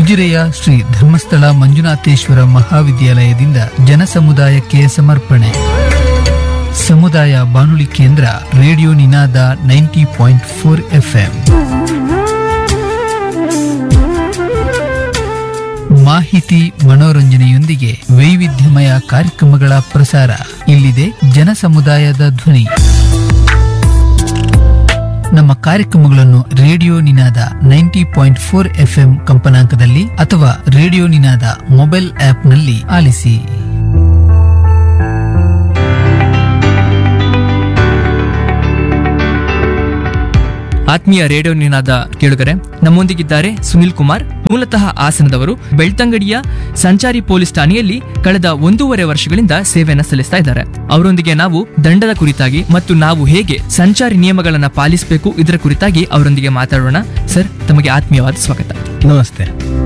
ಉಜಿರೆಯ ಶ್ರೀ ಧರ್ಮಸ್ಥಳ ಮಂಜುನಾಥೇಶ್ವರ ಮಹಾವಿದ್ಯಾಲಯದಿಂದ ಜನಸಮುದಾಯಕ್ಕೆ ಸಮರ್ಪಣೆ ಸಮುದಾಯ ಬಾನುಲಿ ಕೇಂದ್ರ radio Ninada ninety point four F M ಮಾಹಿತಿ ಮನೋರಂಜನೆಯೊಂದಿಗೆ ವೈವಿಧ್ಯಮಯ ಕಾರ್ಯಕ್ರಮಗಳ ಪ್ರಸಾರ ಇಲ್ಲಿದೆ ಜನಸಮುದಾಯದ ಧ್ವನಿ ನಮ್ಮ ಕಾರ್ಯಕ್ರಮಗಳನ್ನು radio Ninada ninety point four F M ಕಂಪನಾಂಕದಲ್ಲಿ ಅಥವಾ ರೇಡಿಯೋ ನಿನಾದ ಮೊಬೈಲ್ ಆಪ್ನಲ್ಲಿ ಆಲಿಸಿ ಆತ್ಮೀಯ ರೇಡಿಯೋ ನಿನಾದ ಕೇಳುಗರೆ ನಮ್ಮೊಂದಿಗಿದ್ದಾರೆ ಸುನಿಲ್ ಕುಮಾರ್ ಮೂಲತಃ ಹಾಸನದವರು ಬೆಳ್ತಂಗಡಿಯ ಸಂಚಾರಿ ಪೊಲೀಸ್ ಠಾಣೆಯಲ್ಲಿ ಕಳೆದ ಒಂದೂವರೆ ವರ್ಷಗಳಿಂದ ಸೇವೆಯನ್ನ ಸಲ್ಲಿಸ್ತಾ ಇದ್ದಾರೆ ಅವರೊಂದಿಗೆ ನಾವು ದಂಡದ ಕುರಿತಾಗಿ ಮತ್ತು ನಾವು ಹೇಗೆ ಸಂಚಾರಿ ನಿಯಮಗಳನ್ನ ಪಾಲಿಸಬೇಕು ಇದರ ಕುರಿತಾಗಿ ಅವರೊಂದಿಗೆ ಮಾತಾಡೋಣ ಸರ್ ತಮಗೆ ಆತ್ಮೀಯವಾದ ಸ್ವಾಗತ ನಮಸ್ತೆ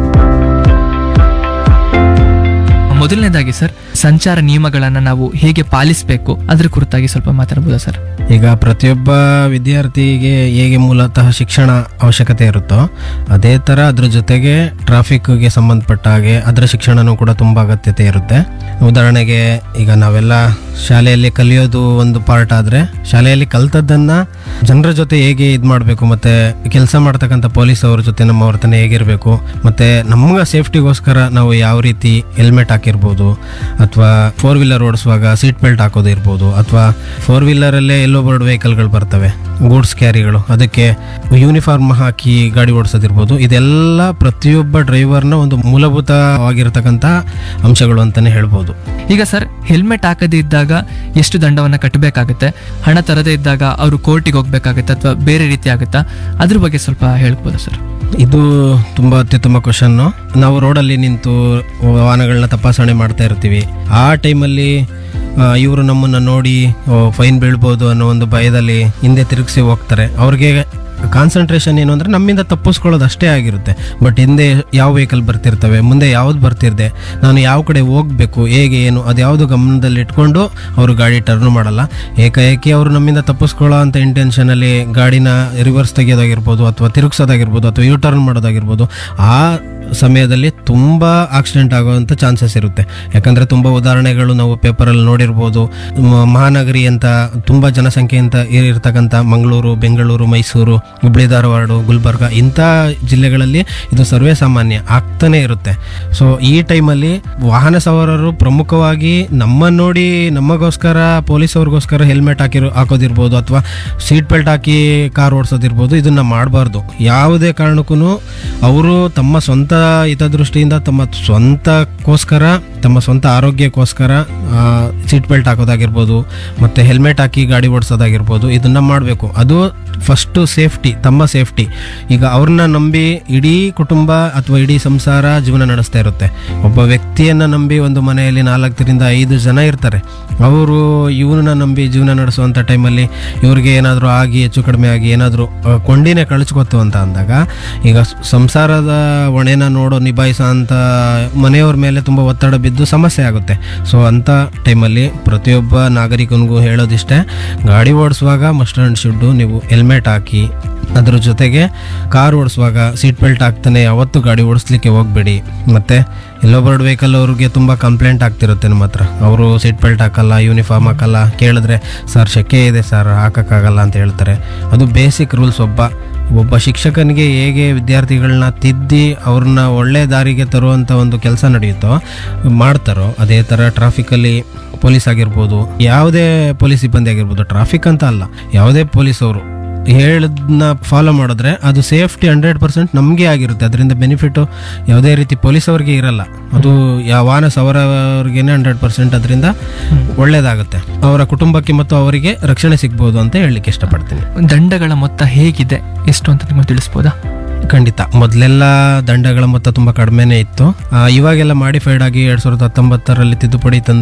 ಮೊದಲನೇದಾಗಿ ಸರ್ ಸಂಚಾರ ನಿಯಮಗಳನ್ನ ನಾವು ಹೇಗೆ ಪಾಲಿಸಬೇಕು ಅದರ ಕುರಿತಾಗಿ ಸ್ವಲ್ಪ ಮಾತಾಡಬಹುದಾ ಸರ್ ಈಗ ಪ್ರತಿಯೊಬ್ಬ ವಿದ್ಯಾರ್ಥಿಗೆ ಹೇಗೆ ಮೂಲತಃ ಶಿಕ್ಷಣ ಅವಶ್ಯಕತೆ ಇರುತ್ತೋ ಅದೇ ಥರ ಅದ್ರ ಜೊತೆಗೆ ಟ್ರಾಫಿಕ್ಗೆ ಸಂಬಂಧಪಟ್ಟ ಹಾಗೆ ಅದರ ಶಿಕ್ಷಣನೂ ಕೂಡ ತುಂಬ ಅಗತ್ಯತೆ ಇರುತ್ತೆ ಉದಾಹರಣೆಗೆ ಈಗ ನಾವೆಲ್ಲ ಶಾಲೆಯಲ್ಲಿ ಕಲಿಯೋದು ಒಂದು ಪಾರ್ಟ್ ಆದರೆ ಶಾಲೆಯಲ್ಲಿ ಕಲ್ತದ್ದನ್ನು ಜನರ ಜೊತೆ ಹೇಗೆ ಇದು ಮಾಡಬೇಕು ಮತ್ತು ಕೆಲಸ ಮಾಡ್ತಕ್ಕಂಥ ಪೊಲೀಸ್ ಅವ್ರ ಜೊತೆ ನಮ್ಮ ವರ್ತನೆ ಹೇಗಿರಬೇಕು ಮತ್ತು ನಮ್ಗೆ ಸೇಫ್ಟಿಗೋಸ್ಕರ ನಾವು ಯಾವ ರೀತಿ ಹೆಲ್ಮೆಟ್ ಹಾಕಿರ್ಬೋದು ಅಥವಾ ಫೋರ್ ವೀಲರ್ ಓಡಿಸುವಾಗ ಸೀಟ್ ಬೆಲ್ಟ್ ಹಾಕೋದು ಇರ್ಬೋದು ಅಥವಾ ಫೋರ್ ವೀಲರಲ್ಲೇ ಎಲ್ಲೋ ಬೋರ್ಡ್ ವೆಹಿಕಲ್ಗಳು ಬರ್ತವೆ ಗೂಡ್ಸ್ ಕ್ಯಾರಿಗಳು ಅದಕ್ಕೆ ಯೂನಿಫಾರ್ಮ್ ಹಾಕಿ ಗಾಡಿ ಓಡಿಸೋದಿರ್ಬೋದು ಇದೆಲ್ಲ ಪ್ರತಿಯೊಬ್ಬ ಡ್ರೈವರ್ನ ಒಂದು ಮೂಲಭೂತವಾಗಿರ್ತಕ್ಕಂಥ ಅಂಶಗಳು ಅಂತಲೇ ಹೇಳ್ಬೋದು ಈಗ ಸರ್ ಹೆಲ್ಮೆಟ್ ಹಾಕದೇ ಇದ್ದಾಗ ಎಷ್ಟು ದಂಡವನ್ನ ಕಟ್ಟಬೇಕಾಗುತ್ತೆ ಹಣ ತರದೇ ಇದ್ದಾಗ ಅವರು ಕೋರ್ಟಿಗೆ ಹೋಗ್ಬೇಕಾಗತ್ತೆ ಅಥವಾ ಬೇರೆ ರೀತಿ ಆಗುತ್ತಾ ಅದ್ರ ಬಗ್ಗೆ ಸ್ವಲ್ಪ ಹೇಳ್ಬೋದಾ ಸರ್ ಇದು ತುಂಬ ಅತ್ಯುತ್ತಮ ಕ್ವಶನ್ನು ನಾವು ರೋಡಲ್ಲಿ ನಿಂತು ವಾಹನಗಳನ್ನ ತಪಾಸಣೆ ಮಾಡ್ತಾ ಇರ್ತೀವಿ ಆ ಟೈಮಲ್ಲಿ ಇವರು ನಮ್ಮನ್ನು ನೋಡಿ ಫೈನ್ ಬೀಳ್ಬೋದು ಅನ್ನೋ ಒಂದು ಭಯದಲ್ಲಿ ಹಿಂದೆ ತಿರುಗಿಸಿ ಹೋಗ್ತಾರೆ ಅವ್ರಿಗೆ ಕಾನ್ಸಂಟ್ರೇಷನ್ ಏನು ಅಂದರೆ ನಮ್ಮಿಂದ ತಪ್ಪಿಸ್ಕೊಳ್ಳೋದು ಅಷ್ಟೇ ಆಗಿರುತ್ತೆ ಬಟ್ ಹಿಂದೆ ಯಾವ ವೆಹಿಕಲ್ ಬರ್ತಿರ್ತವೆ ಮುಂದೆ ಯಾವ್ದು ಬರ್ತಿರ್ದೆ ನಾನು ಯಾವ ಕಡೆ ಹೋಗಬೇಕು ಹೇಗೆ ಏನು ಅದು ಯಾವುದು ಗಮನದಲ್ಲಿ ಇಟ್ಕೊಂಡು ಅವರು ಗಾಡಿ ಟರ್ನ್ ಮಾಡಲ್ಲ ಏಕಾಏಕಿ ಅವರು ನಮ್ಮಿಂದ ತಪ್ಪಿಸ್ಕೊಳ್ಳೋ ಅಂತ ಇಂಟೆನ್ಷನಲ್ಲಿ ಗಾಡಿನ ರಿವರ್ಸ್ ತೆಗೆಯೋದಾಗಿರ್ಬೋದು ಅಥವಾ ತಿರುಗಿಸೋದಾಗಿರ್ಬೋದು ಅಥವಾ ಯೂ ಟರ್ನ್ ಮಾಡೋದಾಗಿರ್ಬೋದು ಆ ಸಮಯದಲ್ಲಿ ತುಂಬ ಆಕ್ಸಿಡೆಂಟ್ ಆಗುವಂಥ ಚಾನ್ಸಸ್ ಇರುತ್ತೆ ಯಾಕಂದರೆ ತುಂಬ ಉದಾಹರಣೆಗಳು ನಾವು ಪೇಪರಲ್ಲಿ ನೋಡಿರ್ಬೋದು ಮ- ಮಹಾನಗರಿ ಅಂತ ತುಂಬ ಜನಸಂಖ್ಯೆ ಅಂತ ಇರ್ತಕ್ಕಂಥ ಮಂಗಳೂರು ಬೆಂಗಳೂರು ಮೈಸೂರು ಹುಬ್ಳಿ ಧಾರವಾಡ ಗುಲ್ಬರ್ಗ ಇಂಥ ಜಿಲ್ಲೆಗಳಲ್ಲಿ ಇದು ಸರ್ವೇ ಸಾಮಾನ್ಯ ಆಗ್ತಾನೆ ಇರುತ್ತೆ ಸೊ ಈ ಟೈಮಲ್ಲಿ ವಾಹನ ಸವಾರರು ಪ್ರಮುಖವಾಗಿ ನಮ್ಮನ್ನು ನೋಡಿ ನಮಗೋಸ್ಕರ ಪೊಲೀಸ್ ಅವ್ರಿಗೋಸ್ಕರ ಹೆಲ್ಮೆಟ್ ಹಾಕಿರೋ ಹಾಕೋದಿರ್ಬೋದು ಅಥವಾ ಸೀಟ್ ಬೆಲ್ಟ್ ಹಾಕಿ ಕಾರ್ ಓಡಿಸೋದಿರ್ಬೋದು ಇದನ್ನ ಮಾಡಬಾರ್ದು ಯಾವುದೇ ಕಾರಣಕ್ಕೂ ಅವರು ತಮ್ಮ ಸ್ವಂತ ಹಿತದೃಷ್ಟಿಯಿಂದ ತಮ್ಮ ಸ್ವಂತಕ್ಕೋಸ್ಕರ ತಮ್ಮ ಸ್ವಂತ ಆರೋಗ್ಯಕ್ಕೋಸ್ಕರ ಸೀಟ್ ಬೆಲ್ಟ್ ಹಾಕೋದಾಗಿರ್ಬೋದು ಮತ್ತು ಹೆಲ್ಮೆಟ್ ಹಾಕಿ ಗಾಡಿ ಓಡಿಸೋದಾಗಿರ್ಬೋದು ಇದನ್ನ ಮಾಡಬೇಕು ಅದು ಫಸ್ಟು ಸೇಫ್ಟಿ ತಮ್ಮ ಸೇಫ್ಟಿ ಈಗ ಅವ್ರನ್ನ ನಂಬಿ ಇಡೀ ಕುಟುಂಬ ಅಥವಾ ಇಡೀ ಸಂಸಾರ ಜೀವನ ನಡೆಸ್ತಾ ಇರುತ್ತೆ ಒಬ್ಬ ವ್ಯಕ್ತಿಯನ್ನು ನಂಬಿ ಒಂದು ಮನೆಯಲ್ಲಿ ನಾಲ್ಕರಿಂದ ಐದು ಜನ ಇರ್ತಾರೆ ಅವರು ಇವನನ್ನ ನಂಬಿ ಜೀವನ ನಡೆಸುವಂಥ ಟೈಮಲ್ಲಿ ಇವ್ರಿಗೆ ಏನಾದರೂ ಆಗಿ ಹೆಚ್ಚು ಕಡಿಮೆ ಆಗಿ ಏನಾದರೂ ಕೊಂಡಿನೇ ಕಳಿಸ್ಕೊತು ಅಂತ ಅಂದಾಗ ಈಗ ಸ್- ಸಂಸಾರದ ಹೊಣೆನ ನೋಡೋ ನಿಭಾಯಿಸೋ ಅಂತ ಮನೆಯವ್ರ ಮೇಲೆ ತುಂಬ ಒತ್ತಡ ಬಿದ್ದು ಸಮಸ್ಯೆ ಆಗುತ್ತೆ ಸೊ ಅಂಥ ಟೈಮಲ್ಲಿ ಪ್ರತಿಯೊಬ್ಬ ನಾಗರಿಕನಿಗೂ ಹೇಳೋದಿಷ್ಟೇ ಗಾಡಿ ಓಡಿಸುವಾಗ ಮಸ್ಟ್ ಆ್ಯಂಡ್ ಶುಡ್ಡು ನೀವು ಹೆಲ್ಮೆಟ್ ಹಾಕಿ ಅದ್ರ ಜೊತೆಗೆ ಕಾರ್ ಓಡಿಸುವಾಗ ಸೀಟ್ ಬೆಲ್ಟ್ ಹಾಕ್ತಾನೆ ಯಾವತ್ತೂ ಗಾಡಿ ಓಡಿಸ್ಲಿಕ್ಕೆ ಹೋಗಬೇಡಿ ಮತ್ತು ಎಲ್ಲೊಬ್ಬರ್ಡ್ ವೆಹಿಕಲ್ ಅವ್ರಿಗೆ ತುಂಬ ಕಂಪ್ಲೇಂಟ್ ಆಗ್ತಿರುತ್ತೆ ನಮ್ಮ ಹತ್ರ ಅವರು ಸೀಟ್ ಬೆಲ್ಟ್ ಹಾಕಲ್ಲ ಯೂನಿಫಾರ್ಮ್ ಹಾಕಲ್ಲ ಕೇಳಿದ್ರೆ ಸರ್ ಶೆಕೆ ಇದೆ ಸರ್ ಹಾಕೋಕ್ಕಾಗಲ್ಲ ಅಂತ ಹೇಳ್ತಾರೆ ಅದು ಬೇಸಿಕ್ ರೂಲ್ಸ್ ಒಬ್ಬ ಒಬ್ಬ ಶಿಕ್ಷಕನಿಗೆ ಹೇಗೆ ವಿದ್ಯಾರ್ಥಿಗಳನ್ನ ತಿದ್ದಿ ಅವ್ರನ್ನ ಒಳ್ಳೆ ದಾರಿಗೆ ತರುವಂಥ ಒಂದು ಕೆಲಸ ನಡೆಯುತ್ತೋ ಮಾಡ್ತಾರೋ ಅದೇ ಥರ ಟ್ರಾಫಿಕಲ್ಲಿ ಪೊಲೀಸ್ ಆಗಿರ್ಬೋದು ಯಾವುದೇ ಪೊಲೀಸ್ ಸಿಬ್ಬಂದಿ ಆಗಿರ್ಬೋದು ಟ್ರಾಫಿಕ್ ಅಂತ ಅಲ್ಲ ಯಾವುದೇ ಪೊಲೀಸ್ ಅವರು ಹೇಳದ್ನ ಫಾಲೋ ಮಾಡಿದ್ರೆ ಅದು ಸೇಫ್ಟಿ ಹಂಡ್ರೆಡ್ ಪರ್ಸೆಂಟ್ ನಮಗೆ ಆಗಿರುತ್ತೆ ಅದರಿಂದ ಬೆನಿಫಿಟ್ ಯಾವುದೇ ರೀತಿ ಪೊಲೀಸ್ ಅವ್ರಿಗೆ ಇರಲ್ಲ ಅದು ಯಾವ ವಾಹನ ಸವಾರವ್ರಿಗೇನೆ ಹಂಡ್ರೆಡ್ ಪರ್ಸೆಂಟ್ ಅದರಿಂದ ಒಳ್ಳೇದಾಗುತ್ತೆ ಅವರ ಕುಟುಂಬಕ್ಕೆ ಮತ್ತು ಅವರಿಗೆ ರಕ್ಷಣೆ ಸಿಗ್ಬೋದು ಅಂತ ಹೇಳಲಿಕ್ಕೆ ಇಷ್ಟಪಡ್ತೀನಿ ದಂಡಗಳ ಮೊತ್ತ ಹೇಗಿದೆ ಎಷ್ಟು ಅಂತ ನಿಮಗೆ ತಿಳಿಸ್ಬೋದಾ ಖಂಡಿತ ಮೊದಲೆಲ್ಲ ದಂಡಗಳ ಮೊತ್ತ ತುಂಬ ಕಡಿಮೆನೇ ಇತ್ತು ಆ, ಇವಾಗೆಲ್ಲ ಮಾಡಿಫೈಡ್ ಆಗಿ ಎರಡ್ ಸಾವಿರದ ಹತ್ತೊಂಬತ್ತರಲ್ಲಿ ತಿದ್ದುಪಡಿ ತಂದು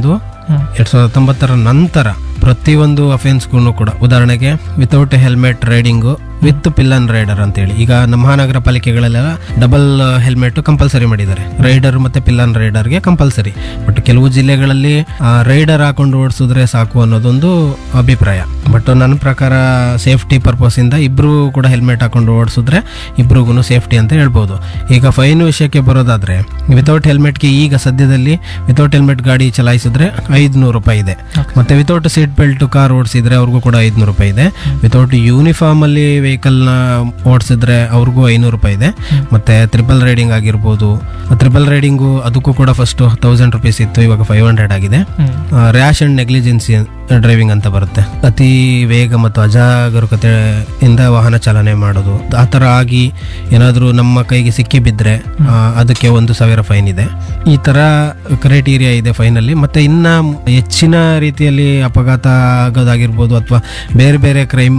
ಎರಡ್ ಸಾವಿರದ ಹತ್ತೊಂಬತ್ತರ ನಂತರ ಪ್ರತಿಯೊಂದು ಅಫೆನ್ಸ್ಗೂ ಕೂಡ ಉದಾಹರಣೆಗೆ without helmet riding with pillion rider ಅಂತೇಳಿ ಈಗ ನಮ್ಮ ಮಹಾನಗರ ಪಾಲಿಕೆಗಳೆಲ್ಲ ಡಬಲ್ ಹೆಲ್ಮೆಟ್ ಕಂಪಲ್ಸರಿ ಮಾಡಿದ್ದಾರೆ ರೈಡರ್ ಮತ್ತೆ ಪಿಲ್ಲನ್ ರೈಡರ್ಗೆ ಕಂಪಲ್ಸರಿ ಬಟ್ ಕೆಲವು ಜಿಲ್ಲೆಗಳಲ್ಲಿ ರೈಡರ್ ಹಾಕೊಂಡು ಓಡಿಸಿದ್ರೆ ಸಾಕು ಅನ್ನೋದೊಂದು ಅಭಿಪ್ರಾಯ ಬಟ್ ನನ್ನ ಪ್ರಕಾರ ಸೇಫ್ಟಿ ಪರ್ಪಸ್ ಇಂದ ಇಬ್ರು ಕೂಡ ಹೆಲ್ಮೆಟ್ ಹಾಕೊಂಡು ಓಡಿಸಿದ್ರೆ ಇಬ್ರಿಗೂ ಸೇಫ್ಟಿ ಅಂತ ಹೇಳ್ಬೋದು ಈಗ ಫೈನ್ ವಿಷಯಕ್ಕೆ ಬರೋದಾದ್ರೆ ವಿತೌಟ್ ಹೆಲ್ಮೆಟ್ಗೆ ಈಗ ಸದ್ಯದಲ್ಲಿ ವಿತೌಟ್ ಹೆಲ್ಮೆಟ್ ಗಾಡಿ ಚಲಾಯಿಸಿದ್ರೆ ಐದುನೂರು ರೂಪಾಯಿ ಇದೆ ಮತ್ತೆ ವಿತೌಟ್ ಸೀಟ್ ಬೆಲ್ಟ್ ಕಾರ್ ಓಡಿಸಿದ್ರೆ ಅವ್ರಿಗೂ ಕೂಡ ಐದುನೂರು ರೂಪಾಯಿ ಇದೆ ವಿತೌಟ್ ಯೂನಿಫಾರ್ಮ್ ಅಲ್ಲಿ ವೆಹಿಕಲ್ ನ ಓಡಿಸಿದ್ರೆ ಅವ್ರಿಗೂ ಐನೂರು ರೂಪಾಯಿ ಇದೆ ಮತ್ತೆ ಟ್ರಿಪಲ್ ರೈಡಿಂಗ್ ಆಗಿರ್ಬೋದು ಟ್ರಿಪಲ್ ರೈಡಿಂಗು ಅದಕ್ಕೂ ಕೂಡ ಫಸ್ಟ್ ತೌಸಂಡ್ ರುಪೀಸ್ ಇತ್ತು ಇವಾಗ ಫೈವ್ ಹಂಡ್ರೆಡ್ ಆಗಿದೆ ರ್ಯಾಶ್ ಅಂಡ್ ನೆಗ್ಲಿಜೆನ್ಸಿ ಡ್ರೈವಿಂಗ್ ಅಂತ ಬರುತ್ತೆ ಅತಿ ವೇಗ ಮತ್ತು ಅಜಾಗರೂಕತೆಯಿಂದ ವಾಹನ ಚಾಲನೆ ಮಾಡೋದು ಆ ಥರ ಆಗಿ ಏನಾದರೂ ನಮ್ಮ ಕೈಗೆ ಸಿಕ್ಕಿ ಬಿದ್ದರೆ ಅದಕ್ಕೆ ಒಂದು ಸಾವಿರ ಫೈನ್ ಇದೆ ಈ ಥರ ಕ್ರೈಟೀರಿಯಾ ಇದೆ ಫೈನಲ್ಲಿ ಮತ್ತೆ ಇನ್ನ ಹೆಚ್ಚಿನ ರೀತಿಯಲ್ಲಿ ಅಪಘಾತ ಆಗೋದಾಗಿರ್ಬೋದು ಅಥವಾ ಬೇರೆ ಬೇರೆ ಕ್ರೈಮ್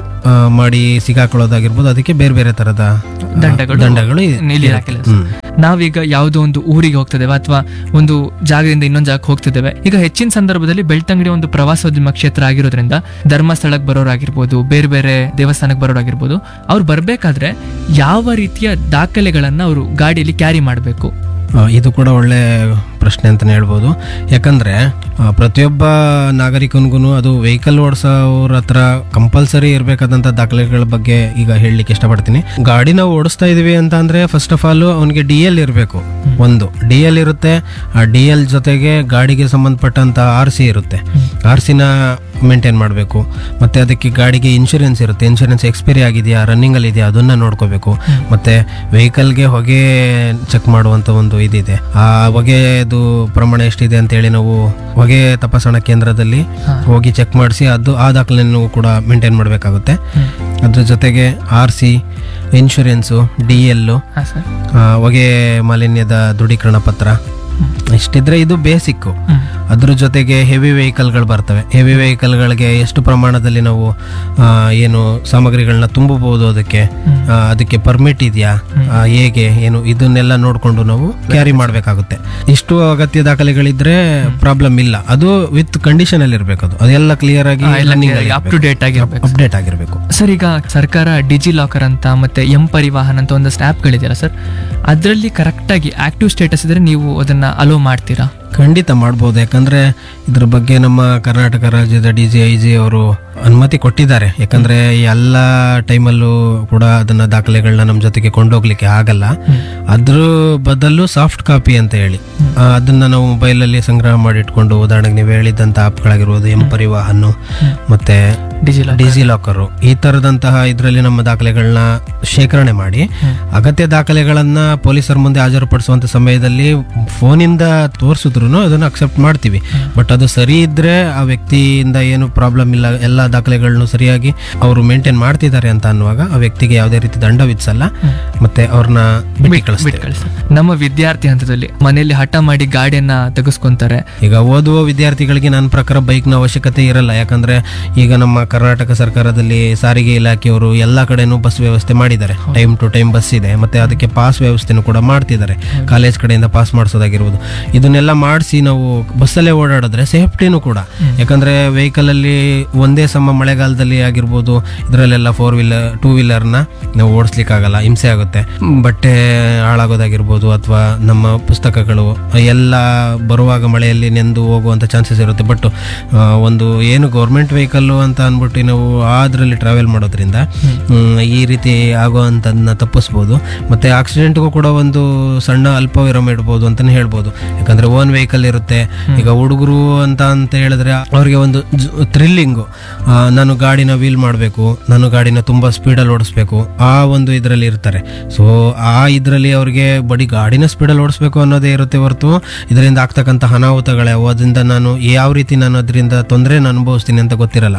ಮಾಡಿ ಸಿಗಾಕೊಳ್ಳೋದಾಗಿರ್ಬೋದು ಅದಕ್ಕೆ ಬೇರೆ ಬೇರೆ ತರದ ದಂಡಗಳು ದಂಡಗಳು ಇ- ನೀಲಿ ಇರುತ್ತೆ. ಹಾಕಿಲ್ಲ ಹ್ಮ್. ನಾವೀಗ ಯಾವುದೋ ಒಂದು ಊರಿಗೆ ಹೋಗ್ತಿದ್ದೇವೆ ಅಥವಾ ಒಂದು ಜಾಗದಿಂದ ಇನ್ನೊಂದು ಜಾಗಕ್ಕೆ ಹೋಗ್ತಿದ್ದೇವೆ ಈಗ ಹೆಚ್ಚಿನ ಸಂದರ್ಭದಲ್ಲಿ ಬೆಳ್ತಂಗಡಿ ಒಂದು ಪ್ರವಾಸೋದ್ಯಮ ಕ್ಷೇತ್ರ ಆಗಿರೋದ್ರಿಂದ ಧರ್ಮಸ್ಥಳಕ್ಕೆ ಬರೋರಾಗಿರ್ಬೋದು ಬೇರೆ ಬೇರೆ ದೇವಸ್ಥಾನಕ್ಕೆ ಬರೋರಾಗಿರ್ಬೋದು ಅವ್ರು ಬರ್ಬೇಕಾದ್ರೆ ಯಾವ ರೀತಿಯ ದಾಖಲೆಗಳನ್ನ ಅವರು ಗಾಡಿಯಲ್ಲಿ ಕ್ಯಾರಿ ಮಾಡಬೇಕು ಆ, ಇದು ಕೂಡ ಒಳ್ಳೆ ಪ್ರಶ್ನೆ ಅಂತಲೇ ಹೇಳ್ಬೋದು ಯಾಕಂದ್ರೆ ಆ, ಪ್ರತಿಯೊಬ್ಬ ನಾಗರಿಕನಿಗೂ ಅದು ವೆಹಿಕಲ್ ಓಡಿಸೋರ ಹತ್ರ ಕಂಪಲ್ಸರಿ ಇರಬೇಕಾದಂಥ ದಾಖಲೆಗಳ ಬಗ್ಗೆ ಈಗ ಹೇಳಲಿಕ್ಕೆ ಇಷ್ಟಪಡ್ತೀನಿ ಗಾಡಿ ನಾವು ಓಡಿಸ್ತಾ ಇದೀವಿ ಅಂತ ಅಂದ್ರೆ ಫಸ್ಟ್ ಆಫ್ ಆಲ್ ಅವನಿಗೆ ಡಿ ಎಲ್ ಇರಬೇಕು ಒಂದು ಡಿ ಎಲ್ ಇರುತ್ತೆ ಆ ಡಿ ಎಲ್ ಜೊತೆಗೆ ಗಾಡಿಗೆ ಸಂಬಂಧಪಟ್ಟಂತ ಆರ್ ಸಿ ಇರುತ್ತೆ ಆರ್ ಸಿನ ಮೇಂಟೈನ್ ಮಾಡಬೇಕು ಮತ್ತೆ ಅದಕ್ಕೆ ಗಾಡಿಗೆ ಇನ್ಶೂರೆನ್ಸ್ ಇರುತ್ತೆ ಇನ್ಶೂರೆನ್ಸ್ ಎಕ್ಸ್ಪೈರಿ ಆಗಿದೆಯಾ ರನ್ನಿಂಗ್ ಅಲ್ಲಿ ಇದೆಯಾ ಅದನ್ನ ನೋಡ್ಕೋಬೇಕು ಮತ್ತೆ ವೆಹಿಕಲ್ಗೆ ಹೊಗೆ ಚೆಕ್ ಮಾಡುವಂತ ಒಂದು ಇದಿದೆ ಆ ಹೊಗೆದು ಪ್ರಮಾಣ ಎಷ್ಟಿದೆ ಅಂತ ಹೇಳಿ ನಾವು ಹೊಗೆ ತಪಾಸಣಾ ಕೇಂದ್ರದಲ್ಲಿ ಹೋಗಿ ಚೆಕ್ ಮಾಡಿಸಿ ಅದು ಆ ದಾಖಲೆಯನ್ನು ಕೂಡ ಮೇಂಟೈನ್ ಮಾಡಬೇಕಾಗುತ್ತೆ ಅದ್ರ ಜೊತೆಗೆ ಆರ್ ಸಿ ಇನ್ಶೂರೆನ್ಸು ಡಿ ಎಲ್ಲು ಹಾ ಸರ್ ಹೊಗೆ ಮಾಲಿನ್ಯದ ದೃಢೀಕರಣ ಪತ್ರ ಇಷ್ಟಿದ್ರೆ ಇದು ಬೇಸಿಕ್ಕು ಹ್ಮ್. ಅದ್ರ ಜೊತೆಗೆ ಹೆವಿ ವೆಹಿಕಲ್ಗಳು ಬರ್ತವೆ ಹೆವಿ ವೆಹಿಕಲ್ಗಳಿಗೆ ಎಷ್ಟು ಪ್ರಮಾಣದಲ್ಲಿ ನಾವು ಆ, ಏನು ಸಾಮಗ್ರಿಗಳನ್ನ ತುಂಬಬಹುದು ಅದಕ್ಕೆ ಆ, ಅದಕ್ಕೆ ಪರ್ಮಿಟ್ ಇದೆಯಾ ಆ, ಹೇಗೆ ಏನು ಇದನ್ನೆಲ್ಲ ನೋಡ್ಕೊಂಡು ನಾವು ಕ್ಯಾರಿ ಮಾಡಬೇಕಾಗುತ್ತೆ ಇಷ್ಟು ಅಗತ್ಯ ದಾಖಲೆಗಳಿದ್ರೆ ಪ್ರಾಬ್ಲಮ್ ಇಲ್ಲ ಅದು ವಿತ್ ಕಂಡೀಷನ್ ಅಲ್ಲಿ ಇರಬೇಕು ಅದು ಅದೆಲ್ಲ ಕ್ಲಿಯರ್ ಆಗಿ ಅಪ್ ಟು ಡೇಟ್ ಆಗಿರ್ಬೇಕು ಅಪ್ಡೇಟ್ ಆಗಿರಬೇಕು ಸರ್ ಈಗ ಸರ್ಕಾರ ಡಿಜಿ ಲಾಕರ್ ಅಂತ ಮತ್ತೆ ಎಂ ಪರಿವಾಹನ್ ಅಂತ ಒಂದಷ್ಟು ಆ್ಯಪ್ಗಳಿದೆಯಲ್ಲ ಸರ್ ಅದರಲ್ಲಿ ಕರೆಕ್ಟಾಗಿ ಆಕ್ಟಿವ್ ಸ್ಟೇಟಸ್ ಇದ್ರೆ ನೀವು ಅದನ್ನ ಅಲೋ ಮಾಡ್ತೀರಾ ಖಂಡಿತ ಮಾಡ್ಬೋದು ಯಾಕಂದ್ರೆ ಇದ್ರ ಬಗ್ಗೆ ನಮ್ಮ ಕರ್ನಾಟಕ ರಾಜ್ಯದ ಡಿ ಜಿ ಐ ಜಿ ಅವರು ಅನುಮತಿ ಕೊಟ್ಟಿದ್ದಾರೆ ಯಾಕಂದ್ರೆ ಎಲ್ಲ ಟೈಮಲ್ಲೂ ಕೂಡ ಅದನ್ನ ದಾಖಲೆಗಳನ್ನ ನಮ್ಮ ಜೊತೆಗೆ ಕೊಂಡೋಗ್ಲಿಕ್ಕೆ ಆಗಲ್ಲ ಅದ್ರ ಬದಲು ಸಾಫ್ಟ್ ಕಾಪಿ ಅಂತ ಹೇಳಿ ಆ, ಅದನ್ನ ನಾವು ಮೊಬೈಲಲ್ಲಿ ಸಂಗ್ರಹ ಮಾಡಿ ಇಟ್ಕೊಂಡು ಉದಾಹರಣೆಗೆ ನೀವು ಹೇಳಿದಂತ ಆಪ್ಗಳಾಗಿರ್ಬೋದು ಎಂ ಪರಿವಾಹನ್ ಮತ್ತೆ ಡಿಜಿ ಡಿಜಿ ಲಾಕರು ಈ ತರದಂತಹ ಇದರಲ್ಲಿ ನಮ್ಮ ದಾಖಲೆಗಳನ್ನ ಶೇಖರಣೆ ಮಾಡಿ ಅಗತ್ಯ ದಾಖಲೆಗಳನ್ನ ಪೊಲೀಸರ ಮುಂದೆ ಹಾಜರುಪಡಿಸುವಂತ ಸಮಯದಲ್ಲಿ ಫೋನಿಂದ ತೋರಿಸಿದ್ರು ಅದನ್ನ ಅಕ್ಸೆಪ್ಟ್ ಮಾಡ್ತೀವಿ ಬಟ್ ಅದು ಸರಿ ಇದ್ರೆ ಆ ವ್ಯಕ್ತಿಯಿಂದ ಏನು ಪ್ರಾಬ್ಲಮ್ ಇಲ್ಲ ಎಲ್ಲ ದಾಖಲೆಗಳನ್ನು ಸರಿಯಾಗಿ ಅವರು ಮೇಂಟೈನ್ ಮಾಡ್ತಿದ್ದಾರೆ ಅಂತ ಅನ್ನುವಾಗ ಆ ವ್ಯಕ್ತಿಗೆ ಯಾವುದೇ ರೀತಿ ದಂಡ ವಿಧಿಸಲ್ಲ ಮತ್ತೆ ಅವ್ರನ್ನ ಬಿಟ್ಟು ಕಳಿಸ್ತೀವಿ ಕಳಿಸಿ ನಮ್ಮ ವಿದ್ಯಾರ್ಥಿ ಹಂತದಲ್ಲಿ ಮನೆಯಲ್ಲಿ ಹಠ ಮಾಡಿ ಗಾಡಿಯನ್ನ ತೆಗೆಸ್ಕೊಂತಾರೆ ಈಗ ಓದುವ ವಿದ್ಯಾರ್ಥಿಗಳಿಗೆ ನನ್ನ ಪ್ರಕಾರ ಬೈಕ್ನ ಅವಶ್ಯಕತೆ ಇರಲ್ಲ ಯಾಕಂದ್ರೆ ಈಗ ನಮ್ಮ ಕರ್ನಾಟಕ ಸರ್ಕಾರದಲ್ಲಿ ಸಾರಿಗೆ ಇಲಾಖೆಯವರು ಎಲ್ಲ ಕಡೆನೂ ಬಸ್ ವ್ಯವಸ್ಥೆ ಮಾಡಿದ್ದಾರೆ ಟೈಮ್ ಟು ಟೈಮ್ ಬಸ್ ಇದೆ ಮತ್ತೆ ಅದಕ್ಕೆ ಪಾಸ್ ವ್ಯವಸ್ಥೆನೂ ಕೂಡ ಮಾಡ್ತಿದ್ದಾರೆ ಕಾಲೇಜ್ ಕಡೆಯಿಂದ ಪಾಸ್ ಮಾಡಿಸೋದಾಗಿರ್ಬೋದು ಇದನ್ನೆಲ್ಲ ಮಾಡಿಸಿ ನಾವು ಬಸ್ಸಲ್ಲೇ ಓಡಾಡಿದ್ರೆ ಸೇಫ್ಟಿನೂ ಕೂಡ ಯಾಕಂದ್ರೆ ವೆಹಿಕಲ್ ಅಲ್ಲಿ ಒಂದೇ ಸಮ ಮಳೆಗಾಲದಲ್ಲಿ ಆಗಿರ್ಬೋದು ಇದರಲ್ಲೆಲ್ಲ ಫೋರ್ ವೀಲರ್ ಟೂ ವೀಲರ್ನ ನಾವು ಓಡಿಸ್ಲಿಕ್ಕಾಗಲ್ಲ ಹಿಂಸೆ ಆಗುತ್ತೆ ಬಟ್ಟೆ ಹಾಳಾಗೋದಾಗಿರ್ಬೋದು ಅಥವಾ ನಮ್ಮ ಪುಸ್ತಕಗಳು ಎಲ್ಲ ಬರುವಾಗ ಮಳೆಯಲ್ಲಿ ನೆಂದು ಹೋಗುವಂಥ ಚಾನ್ಸಸ್ ಇರುತ್ತೆ ಬಟ್ ಒಂದು ಏನು ಗೌರ್ಮೆಂಟ್ ವೆಹಿಕಲ್ಲು ಅಂತ ಅಂದ್ಬಿಟ್ಟು ನಾವು ಅದರಲ್ಲಿ ಟ್ರಾವೆಲ್ ಮಾಡೋದ್ರಿಂದ ಹ್ಮ್, ಈ ರೀತಿ ಆಗುವಂಥದ್ದನ್ನ ತಪ್ಪಿಸ್ಬೋದು ಮತ್ತೆ ಆಕ್ಸಿಡೆಂಟ್ಗೂ ಕೂಡ ಒಂದು ಸಣ್ಣ ಅಲ್ಪ ವಿರಾಮ ಇಡ್ಬೋದು ಅಂತಾನೆ ಹೇಳ್ಬೋದು ಯಾಕಂದ್ರೆ ಓನ್ ವೆಹಿಕಲ್ ಇರುತ್ತೆ ಈಗ ಹುಡುಗರು ಅಂತ ಅಂತ ಹೇಳಿದ್ರೆ ಅವ್ರಿಗೆ ಒಂದು ಥ್ರಿಲ್ಲಿಂಗು ನಾನು ಗಾಡಿನ ವೀಲ್ ಮಾಡಬೇಕು ನಾನು ಗಾಡಿನ ತುಂಬಾ ಸ್ಪೀಡಲ್ಲಿ ಓಡಿಸ್ಬೇಕು ಆ ಒಂದು ಇದರಲ್ಲಿ ಇರ್ತಾರೆ ಸೊ ಆ ಇದರಲ್ಲಿ ಅವ್ರಿಗೆ ಬಡಿ ಗಾಡಿನ ಸ್ಪೀಡಲ್ಲಿ ಓಡಿಸ್ಬೇಕು ಅನ್ನೋದೇ ಇರುತ್ತೆ ಹೊರತು ಇದರಿಂದ ಆಗ್ತಕ್ಕಂಥ ಅನಾಹುತಗಳೇ ಅದರಿಂದ ನಾನು ಯಾವ ರೀತಿ ನಾನು ಅದರಿಂದ ತೊಂದರೆ ಅನುಭವಿಸ್ತೀನಿ ಅಂತ ಗೊತ್ತಿರಲ್ಲ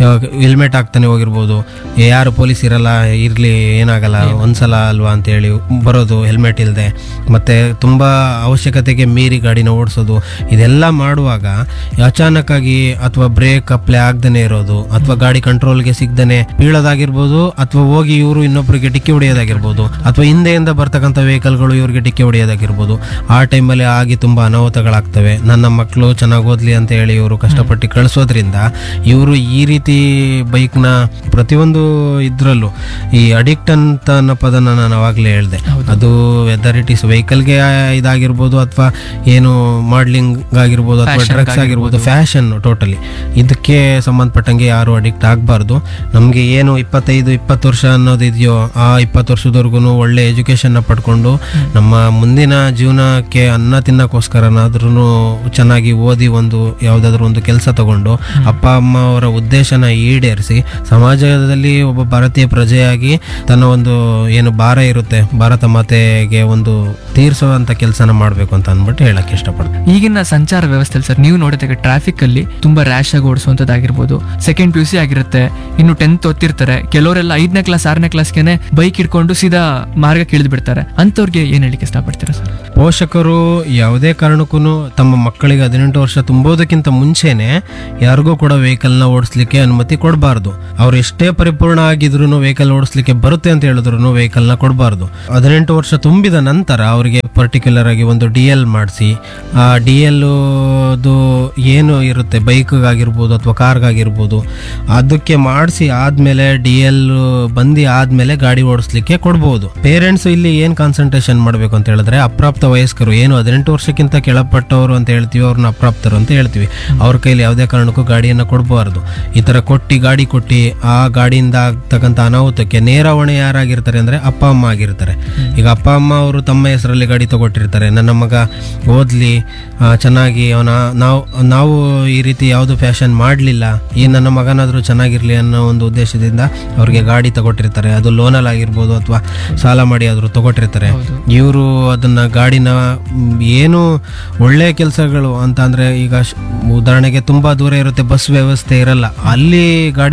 ಹೆಲ್ಮೆಟ್ ಹಾಕ್ತಾನೆ ಹೋಗಿರ್ಬೋದು ಯಾರು ಪೊಲೀಸ್ ಇರಲ್ಲ ಇರ್ಲಿ ಏನಾಗಲ್ಲ ಒಂದ್ಸಲ ಅಲ್ವಾ ಅಂತ ಹೇಳಿ ಬರೋದು ಹೆಲ್ಮೆಟ್ ಇಲ್ಲದೆ ಮತ್ತೆ ತುಂಬಾ ಅವಶ್ಯಕತೆಗೆ ಮೀರಿ ಗಾಡಿನ ಓಡಿಸೋದು ಇದೆಲ್ಲ ಮಾಡುವಾಗ ಅಚಾನಕ್ ಆಗಿ ಅಥವಾ ಬ್ರೇಕ್ ಅಪ್ಲೈ ಆಗ್ದೇನೆ ಇರೋದು ಅಥವಾ ಗಾಡಿ ಕಂಟ್ರೋಲ್ಗೆ ಸಿಗ್ದೇನೆ ಬೀಳೋದಾಗಿರ್ಬೋದು ಅಥವಾ ಹೋಗಿ ಇವರು ಇನ್ನೊಬ್ಬರಿಗೆ ಡಿಕ್ಕಿ ಹೊಡೆಯೋದಾಗಿರ್ಬೋದು ಅಥವಾ ಹಿಂದೆಯಿಂದ ಬರ್ತಕ್ಕಂಥ ವೆಹಿಕಲ್ಗಳು ಇವ್ರಿಗೆ ಡಿಕ್ಕಿ ಹೊಡೆಯೋದಾಗಿರ್ಬೋದು ಆ ಟೈಮಲ್ಲಿ ಆಗಿ ತುಂಬಾ ಅನಾಹುತಗಳಾಗ್ತವೆ ನನ್ನ ಮಕ್ಕಳು ಚೆನ್ನಾಗಿ ಓದ್ಲಿ ಅಂತ ಹೇಳಿ ಇವರು ಕಷ್ಟಪಟ್ಟು ಕಳಿಸೋದ್ರಿಂದ ಇವರು ಈ ರೀತಿ ಬೈಕ್ನ ಪ್ರತಿಯೊಂದು ಇದ್ರಲ್ಲೂ ಈ ಅಡಿಕ್ಟ್ ಅಂತ ಅನ್ನೋ ಪದನ ನಾನು ಅವಾಗಲೇ ಹೇಳಿದೆ ಅದು ವೆದರ್ ಇಟ್ ಇಸ್ ವೆಹಿಕಲ್ಗೆ ಇದಾಗಿರ್ಬೋದು ಅಥವಾ ಏನು ಮಾಡ್ಲಿಂಗ್ ಆಗಿರ್ಬೋದು ಅಥವಾ ಡ್ರಗ್ಸ್ ಆಗಿರ್ಬೋದು ಫ್ಯಾಷನ್ ಟೋಟಲಿ ಇದಕ್ಕೆ ಸಂಬಂಧಪಟ್ಟಂಗೆ ಯಾರು ಅಡಿಕ್ಟ್ ಆಗಬಾರ್ದು ನಮಗೆ ಏನು ಇಪ್ಪತ್ತೈದು ಇಪ್ಪತ್ತು ವರ್ಷ ಅನ್ನೋದು ಇದೆಯೋ ಆ ಇಪ್ಪತ್ತು ವರ್ಷದವರೆಗೂ ಒಳ್ಳೆ ಎಜುಕೇಶನ್ನ ಪಡ್ಕೊಂಡು ನಮ್ಮ ಮುಂದಿನ ಜೀವನಕ್ಕೆ ಅನ್ನ ತಿನ್ನಕ್ಕೋಸ್ಕರನಾದ್ರೂ ಚೆನ್ನಾಗಿ ಓದಿ ಒಂದು ಯಾವುದಾದ್ರೂ ಒಂದು ಕೆಲಸ ತಗೊಂಡು ಅಪ್ಪ ಅಮ್ಮ ಅವರ ಉದ್ದೇಶನ ಈಡೇರಿಸಿ ಸಮಾಜದಲ್ಲಿ ಒಬ್ಬ ಭಾರತೀಯ ಪ್ರಜೆಯಾಗಿ ತನ್ನ ಒಂದು ಏನು ಭಾರ ಇರುತ್ತೆ ಭಾರತ ಮಾತೆಗೆ ಒಂದು ತೀರಿಸುವಂತ ಕೆಲಸನ ಮಾಡಬೇಕು ಅಂತ ಅಂದ್ಬಿಟ್ಟು ಹೇಳಕ್ ಇಷ್ಟಪಡ್ತೀನಿ ಈಗಿನ ಸಂಚಾರ ವ್ಯವಸ್ಥೆಯಲ್ಲಿ ಸರ್ ನೀವು ನೋಡಿದಾಗ ಟ್ರಾಫಿಕ್ ಅಲ್ಲಿ ತುಂಬಾ ರ್ಯಾಶ್ ಆಗಿ ಓಡಿಸುವಂತದ್ದಾಗಿರ್ಬೋದು ಸೆಕೆಂಡ್ ಪಿ ಯು ಸಿ ಆಗಿರುತ್ತೆ ಇನ್ನು ಟೆಂತ್ ಓದ್ತಿರ್ತಾರೆ ಕೆಲವರೆಲ್ಲ ಐದನೇ ಕ್ಲಾಸ್ ಆರನೇ ಕ್ಲಾಸ್ಗೆನೆ ಬೈಕ್ ಇಟ್ಕೊಂಡು ಸೀದಾ ಮಾರ್ಗ ಇಳಿದು ಬಿಡ್ತಾರೆ ಅಂತವ್ರಿಗೆ ಏನ್ ಹೇಳಿಕ್ಕೆ ಇಷ್ಟಪಡ್ತೀರಾ ಸರ್ ಪೋಷಕರು ಯಾವುದೇ ಕಾರಣಕ್ಕೂ ತಮ್ಮ ಮಕ್ಕಳಿಗೆ ಹದಿನೆಂಟು ವರ್ಷ ತುಂಬೋದಕ್ಕಿಂತ ಮುಂಚೆನೆ ಯಾರಿಗೂ ಕೂಡ ವೆಹಿಕಲ್ನ ಓಡಿಸ್ಲಿಕ್ಕೆ ಅನುಮತಿ ಕೊಡಬಾರ್ದು ಅವ್ರು ಎಷ್ಟೇ ಪರಿಪೂರ್ಣ ಆಗಿದ್ರು ವೆಹಿಕಲ್ ಓಡಿಸ್ಲಿಕ್ಕೆ ಬರುತ್ತೆ ಅಂತ ಹೇಳಿದ್ರು ವೆಹಿಕಲ್ನ ಕೊಡಬಾರ್ದು ಹದಿನೆಂಟು ವರ್ಷ ತುಂಬಿದ ನಂತರ ಅವರಿಗೆ ಪರ್ಟಿಕ್ಯುಲರ್ ಆಗಿ ಒಂದು ಡಿ ಎಲ್ ಮಾಡಿಸಿ ಆ ಡಿ ಎಲ್ ಏನು ಇರುತ್ತೆ ಬೈಕ್ಗಾಗಿರ್ಬೋದು ಅಥವಾ ಕಾರ್ಗಾಗಿರ್ಬೋದು ಅದಕ್ಕೆ ಮಾಡಿಸಿ ಆದ್ಮೇಲೆ ಡಿ ಎಲ್ ಬಂದು ಆದ್ಮೇಲೆ ಗಾಡಿ ಓಡಿಸ್ಲಿಕ್ಕೆ ಕೊಡ್ಬೋದು ಪೇರೆಂಟ್ಸ್ ಇಲ್ಲಿ ಏನ್ ಕಾನ್ಸಂಟ್ರೇಷನ್ ಮಾಡಬೇಕು ಅಂತ ಹೇಳಿದ್ರೆ ಅಪ್ರಾಪ್ತ ವಯಸ್ಕರು ಏನು ಹದಿನೆಂಟು ವರ್ಷಕ್ಕಿಂತ ಕೆಳಪಟ್ಟವರು ಅಂತ ಹೇಳ್ತೀವಿ ಅವ್ರನ್ನ ಅಪ್ರಾಪ್ತರು ಅಂತ ಹೇಳ್ತೀವಿ ಅವ್ರ ಕೈಲಿ ಯಾವುದೇ ಕಾರಣಕ್ಕೂ ಗಾಡಿಯನ್ನ ಕೊಡಬಾರ್ದು ಈ ತರ ಕೊಟ್ಟಿ ಗಾಡಿ ಕೊಟ್ಟಿ ಆ ಗಾಡಿಯಿಂದ ಆಗ್ತಕ್ಕಂಥ ಅನಾಹುತಕ್ಕೆ ನೇರ ಹೊಣೆ ಯಾರಾಗಿರ್ತಾರೆ ಅಂದ್ರೆ ಅಪ್ಪ ಅಮ್ಮ ಆಗಿರ್ತಾರೆ ಈಗ ಅಪ್ಪ ಅಮ್ಮ ಅವರು ತಮ್ಮ ಹೆಸರಲ್ಲಿ ಗಾಡಿ ತಗೊಟ್ಟಿರ್ತಾರೆ ನನ್ನ ಮಗ ಓದ್ಲಿ ಆ, ಚೆನ್ನಾಗಿ ಅವನ ನಾವು ನಾವು ಈ ರೀತಿ ಯಾವುದು ಫ್ಯಾಷನ್ ಮಾಡಲಿಲ್ಲ ಈ ನನ್ನ ಮಗನಾದರೂ ಚೆನ್ನಾಗಿರ್ಲಿ ಅನ್ನೋ ಒಂದು ಉದ್ದೇಶದಿಂದ ಅವ್ರಿಗೆ ಗಾಡಿ ತಗೊಟ್ಟಿರ್ತಾರೆ ಅದು ಲೋನಲ್ಲಿ ಆಗಿರ್ಬೋದು ಅಥವಾ ಸಾಲ ಮಾಡಿ ಆದರೂ ತಗೊಟ್ಟಿರ್ತಾರೆ ಇವರು ಅದನ್ನ ಗಾಡಿನ ಮ್, ಏನು ಒಳ್ಳೆಯ ಕೆಲಸಗಳು ಅಂತ ಅಂದ್ರೆ ಈಗ ಶ- ಉದಾಹರಣೆಗೆ ತುಂಬಾ ದೂರ ಇರುತ್ತೆ ಬಸ್ ವ್ಯವಸ್ಥೆ ಇರಲ್ಲ ಅಲ್ಲಿ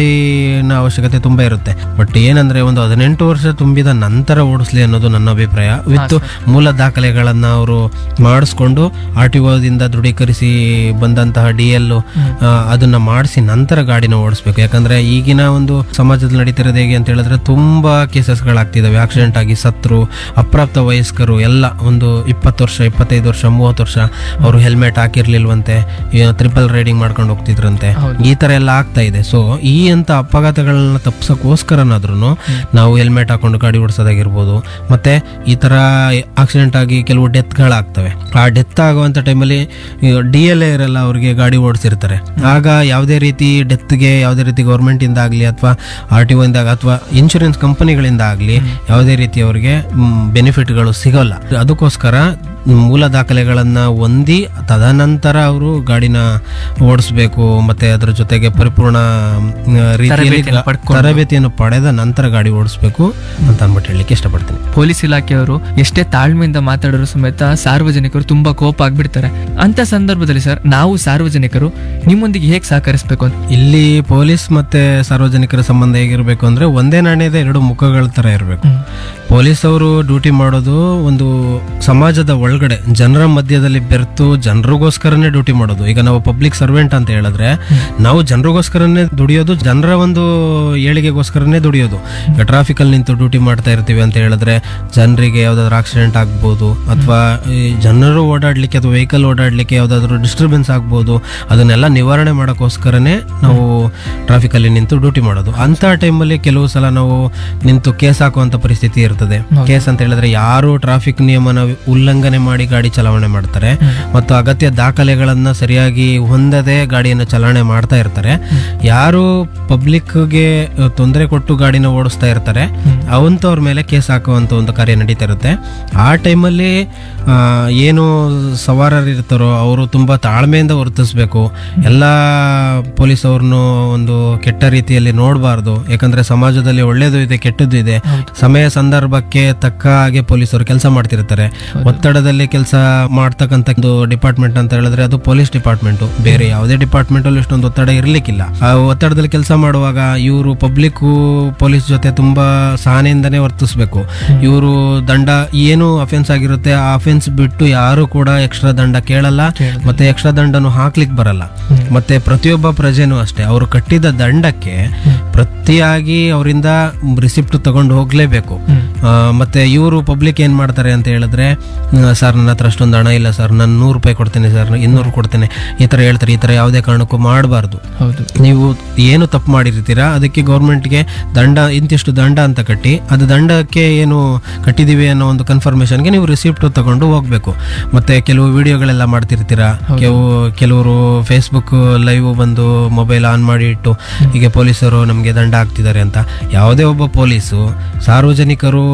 ಗಾಡಿನ ಅವಶ್ಯಕತೆ ತುಂಬಾ ಇರುತ್ತೆ ಬಟ್ ಏನಂದ್ರೆ ಒಂದು ಹದಿನೆಂಟು ವರ್ಷ ತುಂಬಿದ ನಂತರ ಓಡಿಸ್ಲಿ ಅನ್ನೋದು ನನ್ನ ಅಭಿಪ್ರಾಯ ವಿತ್ ಮೂಲ ದಾಖಲೆಗಳನ್ನ ಅವರು ಮಾಡಿಸ್ಕೊಂಡು ಆರ್ ಟಿ ದಿಂದ ದೃಢೀಕರಿಸಿ ಬಂದಂತಹ ಡಿ ಎಲ್ ಅದನ್ನ ಮಾಡಿಸಿ ನಂತರ ಗಾಡಿನ ಓಡಿಸ್ಬೇಕು ಯಾಕಂದ್ರೆ ಈಗಿನ ಒಂದು ಸಮಾಜದಲ್ಲಿ ನಡೀತಿರೋದು ಹೇಗೆ ಅಂತ ಹೇಳಿದ್ರೆ ತುಂಬಾ ಕೇಸಸ್ಗಳಾಗ್ತಿದಾವೆ ಆಕ್ಸಿಡೆಂಟ್ ಆಗಿ ಸತ್ರು ಅಪ್ರಾಪ್ತ ವಯಸ್ಕರು ಎಲ್ಲ ಒಂದು ಇಪ್ಪತ್ತು ವರ್ಷ ಇಪ್ಪತ್ತೈದು ವರ್ಷ ಮೂವತ್ತು ವರ್ಷ ಅವರು ಹೆಲ್ಮೆಟ್ ಹಾಕಿರ್ಲಿಲ್ವಂತೆ ಟ್ರಿಪಲ್ ರೈಡಿಂಗ್ ಮಾಡ್ಕೊಂಡು ಹೋಗ್ತಿದ್ರಂತೆ ಈ ತರ ಎಲ್ಲ ಆಗ್ತಾ ಇದೆ ಸೊ ಈ ಅಂತ ಅಪಘಾತಗಳನ್ನ ತಪ್ಸಕ್ಕೋಸ್ಕರನಾದ್ರೂ ನಾವು ಹೆಲ್ಮೆಟ್ ಹಾಕೊಂಡು ಗಾಡಿ ಓಡಿಸೋದಾಗಿರ್ಬೋದು ಮತ್ತೆ ಈ ತರ ಆಕ್ಸಿಡೆಂಟ್ ಆಗಿ ಕೆಲವು ಡೆತ್ಗಳಾಗ್ತವೆ ಆ ಡೆತ್ ಆಗುವಂತ ಟೈಮಲ್ಲಿ ಡಿ ಎಲ್ ಇರಲ್ಲ ಅವ್ರಿಗೆ ಗಾಡಿ ಓಡಿಸಿರ್ತಾರೆ ಆಗ ಯಾವುದೇ ರೀತಿ ಡೆತ್ಗೆ ಯಾವುದೇ ರೀತಿ ಗೌರ್ಮೆಂಟ್ ಇಂದ ಆಗಲಿ ಅಥವಾ ಆರ್ ಟಿ ಇಂದ ಅಥವಾ ಇನ್ಶೂರೆನ್ಸ್ ಕಂಪನಿಗಳಿಂದ ಆಗಲಿ ಯಾವುದೇ ರೀತಿ ಅವರಿಗೆ ಬೆನಿಫಿಟ್ಗಳು ಸಿಗೋಲ್ಲ ಅದಕ್ಕೋಸ್ಕರ ಮೂಲ ದಾಖಲೆಗಳನ್ನ ಹೊಂದಿ ತದನಂತರ ಅವರು ಗಾಡಿನ ಓಡಿಸ್ಬೇಕು ಮತ್ತೆ ಅದ್ರ ಜೊತೆಗೆ ಪರಿಪೂರ್ಣ ಮ್, ರೀತಿಯಲ್ಲಿ ತರಬೇತಿಯನ್ನು ಪಡ್ಕೊಂಡು. ತರಬೇತಿಯನ್ನು ಪಡೆದ ನಂತರ ಗಾಡಿ ಓಡಿಸ್ಬೇಕು ಅಂತ ಅಂದ್ಬಿಟ್ಟು ಹೇಳಲಿಕ್ಕೆ ಇಷ್ಟಪಡ್ತೀನಿ ಪೊಲೀಸ್ ಇಲಾಖೆಯವರು ಎಷ್ಟೇ ತಾಳ್ಮೆಯಿಂದ ಮಾತಾಡೋರು ಸಮೇತ ಸಾರ್ವಜನಿಕರು ತುಂಬಾ ಕೋಪ ಆಗ್ಬಿಡ್ತಾರೆ ಅಂತ ಸಂದರ್ಭದಲ್ಲಿ ಸರ್ ನಾವು ಸಾರ್ವಜನಿಕರು ನಿಮ್ಮೊಂದಿಗೆ ಹೇಗೆ ಸಹಕರಿಸಬೇಕು ಅಂತ ಇಲ್ಲಿ ಪೊಲೀಸ್ ಮತ್ತೆ ಸಾರ್ವಜನಿಕರ ಸಂಬಂಧ ಹೇಗಿರ್ಬೇಕು ಅಂದ್ರೆ ಒಂದೇ ನಾಣ್ಯದ ಎರಡು ಮುಖಗಳ ತರ ಇರಬೇಕು ಪೊಲೀಸ್ ಅವರು ಡ್ಯೂಟಿ ಮಾಡೋದು ಒಂದು ಸಮಾಜದ ಒಳಗಡೆ ಜನರ ಮಧ್ಯದಲ್ಲಿ ಬೆರೆತು ಜನರಿಗೋಸ್ಕರನೇ ಡ್ಯೂಟಿ ಮಾಡೋದು ಈಗ ನಾವು ಪಬ್ಲಿಕ್ ಸರ್ವೆಂಟ್ ಅಂತ ಹೇಳಿದ್ರೆ ನಾವು ಜನರಿಗೋಸ್ಕರನೇ ದುಡಿಯೋದು ಜನರ ಒಂದು ಏಳಿಗೆಗೋಸ್ಕರನೇ ದುಡಿಯೋದು ಈಗ ಟ್ರಾಫಿಕ್ ಅಲ್ಲಿ ನಿಂತು ಡ್ಯೂಟಿ ಮಾಡ್ತಾ ಇರ್ತೀವಿ ಅಂತ ಹೇಳಿದ್ರೆ ಜನರಿಗೆ ಯಾವ್ದಾದ್ರು ಆಕ್ಸಿಡೆಂಟ್ ಆಗ್ಬೋದು ಅಥವಾ ಜನರು ಓಡಾಡ್ಲಿಕ್ಕೆ ಅಥವಾ ವೆಹಿಕಲ್ ಓಡಾಡ್ಲಿಕ್ಕೆ ಯಾವ್ದಾದ್ರು ಡಿಸ್ಟರ್ಬೆನ್ಸ್ ಆಗ್ಬೋದು ಅದನ್ನೆಲ್ಲ ನಿವಾರಣೆ ಮಾಡೋಕ್ಕೋಸ್ಕರನೇ ನಾವು ಟ್ರಾಫಿಕ್ ಅಲ್ಲಿ ನಿಂತು ಡ್ಯೂಟಿ ಮಾಡೋದು ಅಂತ ಟೈಮಲ್ಲಿ ಕೆಲವು ಸಲ ನಾವು ನಿಂತು ಕೇಸ್ ಹಾಕುವಂತ ಪರಿಸ್ಥಿತಿ ಇರ್ತದೆ ಕೇಸ್ ಅಂತ ಹೇಳಿದ್ರೆ ಯಾರು ಟ್ರಾಫಿಕ್ ನಿಯಮನ ಉಲ್ಲಂಘನೆ ಮಾಡಿ ಗಾಡಿ ಚಲಾವಣೆ ಮಾಡ್ತಾರೆ ಮತ್ತು ಅಗತ್ಯ ದಾಖಲೆಗಳನ್ನ ಸರಿಯಾಗಿ ಹೊಂದದೆ ಗಾಡಿಯನ್ನು ಚಲಾವಣೆ ಮಾಡ್ತಾ ಇರ್ತಾರೆ ಯಾರು ಪಬ್ಲಿಕ್ಗೆ ತೊಂದರೆ ಕೊಟ್ಟು ಗಾಡಿನ ಓಡಿಸ್ತಾ ಇರ್ತಾರೆ ಅವಂತವ್ರ ಮೇಲೆ ಕೇಸ್ ಹಾಕುವಂತ ಒಂದು ಕಾರ್ಯ ನಡೀತಾ ಇರುತ್ತೆ ಆ ಟೈಮಲ್ಲಿ ಆ, ಏನು ಸವಾರರು ಇರ್ತಾರೋ ಅವರು ತುಂಬಾ ತಾಳ್ಮೆಯಿಂದ ವರ್ತಿಸ್ಬೇಕು ಎಲ್ಲ ಪೊಲೀಸ್ ಅವ್ರನ್ನು ಒಂದು ಕೆಟ್ಟ ರೀತಿಯಲ್ಲಿ ನೋಡಬಾರ್ದು ಯಾಕಂದ್ರೆ ಸಮಾಜದಲ್ಲಿ ಒಳ್ಳೇದು ಇದೆ ಕೆಟ್ಟದ್ದು ಇದೆ ಸಮಯ ಸಂದರ್ಭಕ್ಕೆ ತಕ್ಕ ಹಾಗೆ ಪೊಲೀಸರು ಕೆಲಸ ಮಾಡ್ತಿರ್ತಾರೆ ಒತ್ತಡದಲ್ಲಿ ಕೆಲಸ ಮಾಡ್ತಕ್ಕಂಥ ಒಂದು ಡಿಪಾರ್ಟ್ಮೆಂಟ್ ಅಂತ ಹೇಳಿದ್ರೆ ಅದು ಪೊಲೀಸ್ ಡಿಪಾರ್ಟ್ಮೆಂಟ್ ಬೇರೆ ಯಾವುದೇ ಡಿಪಾರ್ಟ್ಮೆಂಟ್ ಅಲ್ಲಿ ಇಷ್ಟೊಂದು ಒತ್ತಡ ಇರ್ಲಿಕ್ಕಿಲ್ಲ ಆ ಒತ್ತಡದಲ್ಲಿ ಕೆಲಸ ಮಾಡುವಾಗ ಇವರು ಪಬ್ಲಿಕ್ ಪೊಲೀಸ್ ಜೊತೆ ತುಂಬಾ ಸಹನೆಯಿಂದನೇ ವರ್ತಿಸ್ಬೇಕು ಇವರು ದಂಡ ಏನು ಅಫೆನ್ಸ್ ಆಗಿರುತ್ತೆ ಆ ಅಫೆನ್ಸ್ ಬಿಟ್ಟು ಯಾರು ಕೂಡ ಎಕ್ಸ್ಟ್ರಾ ದಂಡ ಕೇಳಲ್ಲ ಮತ್ತೆ ಎಕ್ಸ್ಟ್ರಾ ದಂಡನು ಹಾಕ್ಲಿಕ್ಕೆ ಬರಲ್ಲ ಮತ್ತೆ ಪ್ರತಿಯೊಬ್ಬ ಪ್ರಜೆನೂ ಅಷ್ಟೇ ಅವರು ಕಟ್ಟಿದ ದಂಡಕ್ಕೆ ಪ್ರತಿಯಾಗಿ ಅವರಿಂದ ರಿಸಿಪ್ಟ್ ತಗೊಂಡು ಹೋಗ್ಲೇಬೇಕು ಆ, ಮತ್ತೆ ಇವರು ಪಬ್ಲಿಕ್ ಏನ್ ಮಾಡ್ತಾರೆ ಅಂತ ಹೇಳಿದ್ರೆ ಸರ್ ನನ್ನ ಹತ್ರ ಅಷ್ಟೊಂದು ಹಣ ಇಲ್ಲ ಸರ್ ನಾನು ನೂರು ರೂಪಾಯಿ ಕೊಡ್ತೇನೆ ಸರ್ ಇನ್ನೂರು ಕೊಡ್ತೇನೆ ಈ ತರ ಹೇಳ್ತಾರೆ ಈ ತರ ಯಾವುದೇ ಕಾರಣಕ್ಕೂ ಮಾಡಬಾರ್ದು ಹೌದು ನೀವು ಏನು ತಪ್ಪು ಮಾಡಿರ್ತೀರಾ ಅದಕ್ಕೆ ಗೌರ್ಮೆಂಟ್ಗೆ ದಂಡ ಇಂತಿಷ್ಟು ದಂಡ ಅಂತ ಕಟ್ಟಿ ಅದು ದಂಡಕ್ಕೆ ಏನು ಕಟ್ಟಿದೀವಿ ಅನ್ನೋ ಒಂದು ಕನ್ಫರ್ಮೇಶನ್ಗೆ ನೀವು ರಿಸಿಪ್ಟ್ ತಗೊಂಡು ಹೋಗ್ಬೇಕು ಮತ್ತೆ ಕೆಲವು ವಿಡಿಯೋಗಳೆಲ್ಲ ಮಾಡ್ತಿರ್ತೀರಾ ಕೆಲವು ಕೆಲವರು ಫೇಸ್ಬುಕ್ ಲೈವ್ ಬಂದು ಮೊಬೈಲ್ ಆನ್ ಮಾಡಿ ಇಟ್ಟು ಹೀಗೆ ಪೊಲೀಸರು ನಮಗೆ ದಂಡ ಹಾಕ್ತಿದ್ದಾರೆ ಅಂತ ಯಾವುದೇ ಒಬ್ಬ ಪೊಲೀಸು ಸಾರ್ವಜನಿಕರು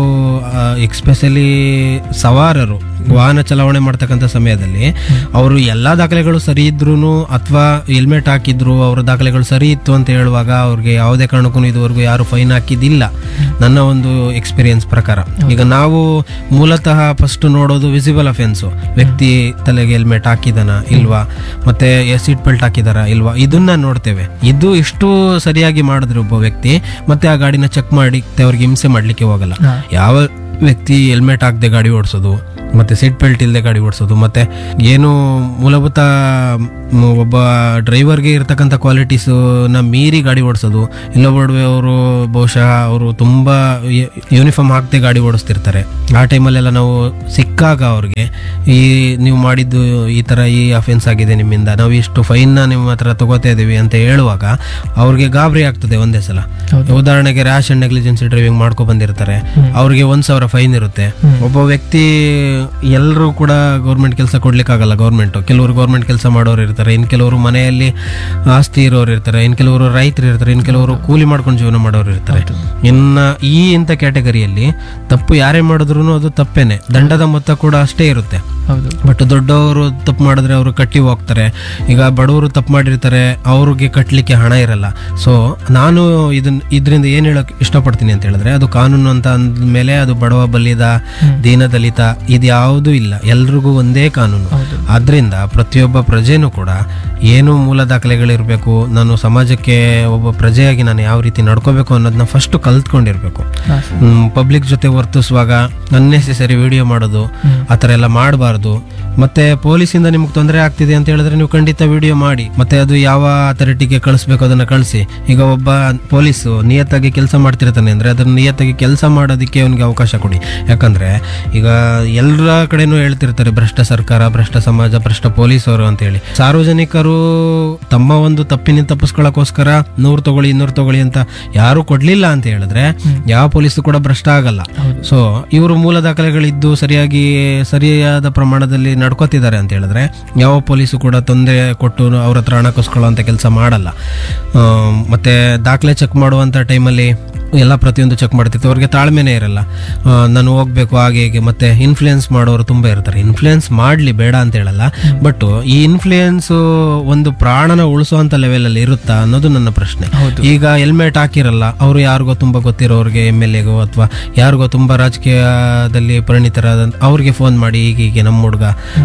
ಎಕ್ಸ್ಪೆಷಲಿ ಸವಾರರು ವಾಹನ ಚಲಾವಣೆ ಮಾಡ್ತಕ್ಕಂಥ ಸಮಯದಲ್ಲಿ ಅವರು ಎಲ್ಲಾ ದಾಖಲೆಗಳು ಸರಿ ಇದ್ರೂ ಅಥವಾ ಹೆಲ್ಮೆಟ್ ಹಾಕಿದ್ರು ಅವ್ರ ದಾಖಲೆಗಳು ಸರಿ ಇತ್ತು ಅಂತ ಹೇಳುವಾಗ ಅವ್ರಿಗೆ ಯಾವುದೇ ಕಾರಣಕ್ಕೂ ಇದುವರೆಗೂ ಯಾರು ಫೈನ್ ಹಾಕಿದ್ದಿಲ್ಲ ನನ್ನ ಒಂದು ಎಕ್ಸ್ಪೀರಿಯನ್ಸ್ ಪ್ರಕಾರ ಈಗ ನಾವು ಮೂಲತಃ ಫಸ್ಟ್ ನೋಡೋದು ವಿಸಿಬಲ್ ಅಫೆನ್ಸ್ ವ್ಯಕ್ತಿ ತಲೆಗೆ ಹೆಲ್ಮೆಟ್ ಹಾಕಿದನ ಇಲ್ವಾ ಮತ್ತೆ ಸೀಟ್ ಬೆಲ್ಟ್ ಹಾಕಿದಾರ ಇಲ್ವಾ ಇದನ್ನ ನೋಡ್ತೇವೆ ಇದು ಇಷ್ಟು ಸರಿಯಾಗಿ ಮಾಡಿದ್ರೆ ಒಬ್ಬ ವ್ಯಕ್ತಿ ಮತ್ತೆ ಆ ಗಾಡಿನ ಚೆಕ್ ಮಾಡಿ ಅವ್ರಿಗೆ ಹಿಂಸೆ ಮಾಡ್ಲಿಕ್ಕೆ ಹೋಗಲ್ಲ ಯಾವ ವ್ಯಕ್ತಿ ಹೆಲ್ಮೆಟ್ ಹಾಕದೆ ಗಾಡಿ ಓಡಿಸೋದು ಮತ್ತೆ ಸೀಟ್ ಬೆಲ್ಟ್ ಇಲ್ಲದೆ ಗಾಡಿ ಓಡಿಸೋದು ಮತ್ತೆ ಏನು ಮೂಲಭೂತ ಮ್, ಒಬ್ಬ ಡ್ರೈವರ್ಗೆ ಇರ್ತಕ್ಕಂಥ ಕ್ವಾಲಿಟೀಸ್ ನ ಮೀರಿ ಗಾಡಿ ಓಡಿಸೋದು ಇಲ್ಲೊಬ್ಬ ಅವರು ಬಹುಶಃ ಅವರು ತುಂಬಾ ಯೂನಿಫಾರ್ಮ್ ಹಾಕದೆ ಗಾಡಿ ಓಡಿಸ್ತಿರ್ತಾರೆ ಆ ಟೈಮಲ್ಲೆಲ್ಲ ನಾವು ಸಿಕ್ಕಾಗ ಅವ್ರಿಗೆ ಈ ನೀವು ಮಾಡಿದ್ದು ಈ ತರ ಈ ಅಫೆನ್ಸ್ ಆಗಿದೆ ನಿಮ್ಮಿಂದ ನಾವು ಇಷ್ಟು ಫೈನ್ ನ ನಿಮ್ಮ ಹತ್ರ ತಗೋತಾ ಇದೀವಿ ಅಂತ ಹೇಳುವಾಗ ಅವ್ರಿಗೆ ಗಾಬರಿ ಆಗ್ತದೆ ಒಂದೇ ಸಲ ಉದಾಹರಣೆಗೆ ರ್ಯಾಶ್ ಅಂಡ್ ನೆಗ್ಲಿಜೆನ್ಸಿ ಡ್ರೈವಿಂಗ್ ಮಾಡ್ಕೊ ಬಂದಿರ್ತಾರೆ ಅವ್ರಿಗೆ ಒಂದ್ ಸಾವಿರ ಫೈನ್ ಇರುತ್ತೆ ಒಬ್ಬ ವ್ಯಕ್ತಿ ಎಲ್ಲರೂ ಕೂಡ ಗೌರ್ಮೆಂಟ್ ಕೆಲಸ ಕೊಡ್ಲಿಕ್ಕೆ ಆಗಲ್ಲ ಗೌರ್ಮೆಂಟ್ ಕೆಲವರು ಗೌರ್ಮೆಂಟ್ ಕೆಲಸ ಮಾಡೋರು ಇರ್ತಾರೆ ಇನ್ ಕೆಲವರು ಮನೆಯಲ್ಲಿ ಆಸ್ತಿ ಇರೋರು ಇರ್ತಾರೆ ಇನ್ ಕೆಲವರು ರೈತರು ಇರ್ತಾರೆ ಇನ್ ಕೆಲವರು ಕೂಲಿ ಮಾಡ್ಕೊಂಡು ಜೀವನ ಮಾಡೋರು ಇರ್ತಾರೆ ಇನ್ನ ಈ ಇಂಥ ಕ್ಯಾಟಗರಿಯಲ್ಲಿ ತಪ್ಪು ಯಾರೇ ಮಾಡಿದ್ರು ಅದು ತಪ್ಪೇನೆ ದಂಡದ ಮೊತ್ತ ಕೂಡ ಅಷ್ಟೇ ಇರುತ್ತೆ ಹೌದು ಬಟ್ ದೊಡ್ಡವರು ತಪ್ಪು ಮಾಡಿದ್ರೆ ಅವರು ಕಟ್ಟಿ ಹೋಗ್ತಾರೆ ಈಗ ಬಡವರು ತಪ್ಪು ಮಾಡಿರ್ತಾರೆ ಅವ್ರಿಗೆ ಕಟ್ಟಲಿಕ್ಕೆ ಹಣ ಇರಲ್ಲ ಸೊ ನಾನು ಇದನ್ನ ಇದರಿಂದ ಏನ್ ಹೇಳಕ್ ಇಷ್ಟಪಡ್ತೀನಿ ಅಂತ ಹೇಳಿದ್ರೆ ಅದು ಕಾನೂನು ಅಂತ ಅಂದ್ಮೇಲೆ ಅದು ಬಡವ ಬಲ್ಲಿದ ದೀನ ದಲಿತ ಇದು ಯಾವುದೂ ಇಲ್ಲ ಎಲ್ರಿಗೂ ಒಂದೇ ಕಾನೂನು ಆದ್ರಿಂದ ಪ್ರತಿಯೊಬ್ಬ ಪ್ರಜೆನೂ ಕೂಡ ಏನು ಮೂಲ ದಾಖಲೆಗಳಿರ್ಬೇಕು ನಾನು ಸಮಾಜಕ್ಕೆ ಒಬ್ಬ ಪ್ರಜೆಯಾಗಿ ನಾನು ಯಾವ ರೀತಿ ನಡ್ಕೋಬೇಕು ಅನ್ನೋದನ್ನ ಫಸ್ಟ್ ಕಲ್ತ್ಕೊಂಡಿರ್ಬೇಕು ಪಬ್ಲಿಕ್ ಜೊತೆ ವರ್ತಿಸುವಾಗ ಅನ್ನೆಸೆಸರಿ ವಿಡಿಯೋ ಮಾಡೋದು ಆ ಥರ ಎಲ್ಲ ಮಾಡಬಾರ್ದು ಮತ್ತೆ ಪೊಲೀಸಿಂದ ನಿಮ್ಗೆ ತೊಂದರೆ ಆಗ್ತಿದೆ ಅಂತ ಹೇಳಿದ್ರೆ ನೀವು ಖಂಡಿತ ವಿಡಿಯೋ ಮಾಡಿ ಮತ್ತೆ ಅದು ಯಾವ ಅಥಾರಿಟಿಗೆ ಕಳಿಸ್ಬೇಕು ಅದನ್ನ ಕಳಿಸಿ ಈಗ ಒಬ್ಬ ಪೊಲೀಸು ನಿಯತ್ತಾಗಿ ಕೆಲಸ ಮಾಡ್ತಿರ್ತಾನೆ ಅಂದ್ರೆ ಅದನ್ನ ನಿಯತ್ತಾಗಿ ಕೆಲಸ ಮಾಡೋದಕ್ಕೆ ಅವನಿಗೆ ಅವಕಾಶ ಕೊಡಿ ಯಾಕಂದ್ರೆ ಈಗ ಎಲ್ಲರ ಕಡೆನೂ ಹೇಳ್ತಿರ್ತಾರೆ ಭ್ರಷ್ಟ ಸರ್ಕಾರ ಭ್ರಷ್ಟ ಸಮಾಜ ಭ್ರಷ್ಟ ಪೊಲೀಸರು ಅಂತ ಹೇಳಿ ಸಾರ್ವಜನಿಕರು ತಮ್ಮ ಒಂದು ತಪ್ಪಿನ ತಪ್ಪಿಸ್ಕೊಳ್ಳೋಕೋಸ್ಕರ ನೂರು ತಗೊಳ್ಳಿ ಇನ್ನೂರು ತಗೊಳ್ಳಿ ಅಂತ ಯಾರು ಕೊಡ್ಲಿಲ್ಲ ಅಂತ ಹೇಳಿದ್ರೆ ಯಾವ ಪೊಲೀಸು ಕೂಡ ಭ್ರಷ್ಟ ಆಗಲ್ಲ ಸೊ ಇವರು ಮೂಲ ದಾಖಲೆಗಳಿದ್ದು ಸರಿಯಾಗಿ ಸರಿಯಾದ ಪ್ರಮಾಣದಲ್ಲಿ ನಡ್ಕೋತಿದ್ದಾರೆ ಅಂತ ಹೇಳಿದ್ರೆ ಯಾವ ಪೊಲೀಸು ಕೂಡ ತೊಂದರೆ ಕೊಟ್ಟು ಅವ್ರ ಹತ್ರ ಹಣ ಕಸ್ಕೊಳ್ಳೋ ಅಂತ ಕೆಲಸ ಮಾಡಲ್ಲ ಆ, ಮತ್ತೆ ದಾಖಲೆ ಚೆಕ್ ಮಾಡುವಂತ ಟೈಮಲ್ಲಿ ಎಲ್ಲ ಪ್ರತಿಯೊಂದು ಚೆಕ್ ಮಾಡ್ತಿರ್ತೀವಿ ಅವ್ರಿಗೆ ತಾಳ್ಮೆನೇ ಇರಲ್ಲ ಆ, ನಾನು ಹೋಗ್ಬೇಕು ಹಾಗೆ ಹೀಗೆ ಮತ್ತೆ ಇನ್ಫ್ಲೂಯೆನ್ಸ್ ಮಾಡೋರು ತುಂಬಾ ಇರ್ತಾರೆ ಇನ್ಫ್ಲೂಯೆನ್ಸ್ ಮಾಡ್ಲಿ ಬೇಡ ಅಂತ ಹೇಳಲ್ಲ ಬಟ್ ಈ ಇನ್ಫ್ಲೂಯೆನ್ಸ್ ಒಂದು ಪ್ರಾಣನ ಉಳಿಸುವಂತ ಲೆವೆಲ್ ಅಲ್ಲಿ ಇರುತ್ತಾ ಅನ್ನೋದು ನನ್ನ ಪ್ರಶ್ನೆ ಈಗ ಹೆಲ್ಮೆಟ್ ಹಾಕಿರಲ್ಲ ಅವರು ಯಾರಿಗೋ ತುಂಬಾ ಗೊತ್ತಿರೋರಿಗೆ ಎಮ್ ಎಲ್ ಎಗೋ ಅಥವಾ ಯಾರಿಗೋ ತುಂಬಾ ರಾಜಕೀಯದಲ್ಲಿ ಪರಿಣಿತರಾದ ಅವ್ರಿಗೆ ಫೋನ್ ಮಾಡಿ ಹೀಗೆ ಹೀಗೆ ನಮ್ಮ ಹುಡುಗ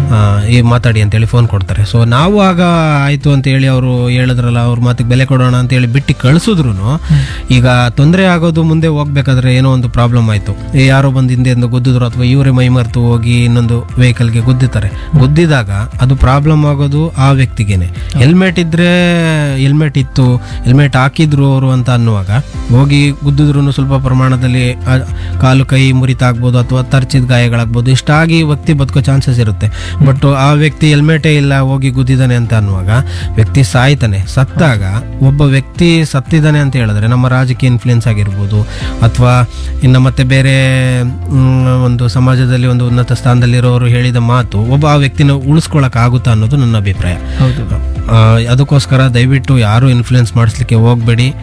ಈ ಮಾತಾಡಿ ಅಂತೇಳಿ ಫೋನ್ ಕೊಡ್ತಾರೆ ಸೊ ನಾವು ಆಗ ಆಯ್ತು ಅಂತ ಹೇಳಿ ಅವರು ಹೇಳಿದ್ರಲ್ಲ ಅವ್ರ ಮಾತಿಗೆ ಬೆಲೆ ಕೊಡೋಣ ಅಂತ ಹೇಳಿ ಬಿಟ್ಟು ಕಳ್ಸಿದ್ರು ಈಗ ತೊಂದರೆ ಆಗೋದು ಮುಂದೆ ಹೋಗ್ಬೇಕಾದ್ರೆ ಏನೋ ಒಂದು ಪ್ರಾಬ್ಲಮ್ ಆಯ್ತು ಏ ಯಾರೋ ಬಂದು ಹಿಂದೆಯಿಂದ ಗುದ್ದಿದ್ರು ಅಥವಾ ಇವರೇ ಮೈ ಮರೆತು ಹೋಗಿ ಇನ್ನೊಂದು ವೆಹಿಕಲ್ಗೆ ಗುದ್ದಿತಾರೆ ಗುದ್ದಿದಾಗ ಅದು ಪ್ರಾಬ್ಲಮ್ ಆಗೋದು ಆ ವ್ಯಕ್ತಿಗೇನೆ ಹೆಲ್ಮೆಟ್ ಇದ್ರೆ ಹೆಲ್ಮೆಟ್ ಇತ್ತು ಹೆಲ್ಮೆಟ್ ಹಾಕಿದ್ರು ಅವರು ಅಂತ ಅನ್ನುವಾಗ ಹೋಗಿ ಗುದ್ದಿದ್ರು ಸ್ವಲ್ಪ ಪ್ರಮಾಣದಲ್ಲಿ ಆ ಕಾಲು ಕೈ ಮುರಿತಾಗ್ಬೋದು ಅಥವಾ ತರ್ಚಿದ ಗಾಯಗಳಾಗ್ಬೋದು ಇಷ್ಟಾಗಿ ವ್ಯಕ್ತಿ ಬದುಕೋ ಚಾನ್ಸಸ್ ಇರುತ್ತೆ ಬಟ್ ಆ ವ್ಯಕ್ತಿ ಹೆಲ್ಮೆಟೇ ಇಲ್ಲ ಹೋಗಿ ಗುದ್ದಿದ್ದಾನೆ ಅಂತ ಅನ್ನುವಾಗ ವ್ಯಕ್ತಿ ಸಾಯ್ತಾನೆ ಸತ್ತಾಗ ಒಬ್ಬ ವ್ಯಕ್ತಿ ಸತ್ತಿದ್ದಾನೆ ಅಂತ ಹೇಳಿದ್ರೆ ನಮ್ಮ ರಾಜಕೀಯ ಇನ್ಫ್ಲುಯೆನ್ಸ್ ಆಗಿರ್ಬೋದು ಅಥವಾ ಇನ್ನು ಮತ್ತೆ ಬೇರೆ ಮ್, ಒಂದು ಸಮಾಜದಲ್ಲಿ ಒಂದು ಉನ್ನತ ಸ್ಥಾನದಲ್ಲಿರೋರು ಹೇಳಿದ ಮಾತು ಒಬ್ಬ ಆ ವ್ಯಕ್ತಿನ ಉಳಿಸ್ಕೊಳಕ್ ಆಗುತ್ತಾ ಅನ್ನೋದು ನನ್ನ ಅಭಿಪ್ರಾಯ ಹೌದು ಆ, ಅದಕ್ಕೋಸ್ಕರ ದಯವಿಟ್ಟು ಯಾರು ಇನ್ಫ್ಲುಯೆನ್ಸ್ ಮಾಡಿಸ್ಲಿಕ್ಕೆ ಹೋಗ್ಬೇಡಿ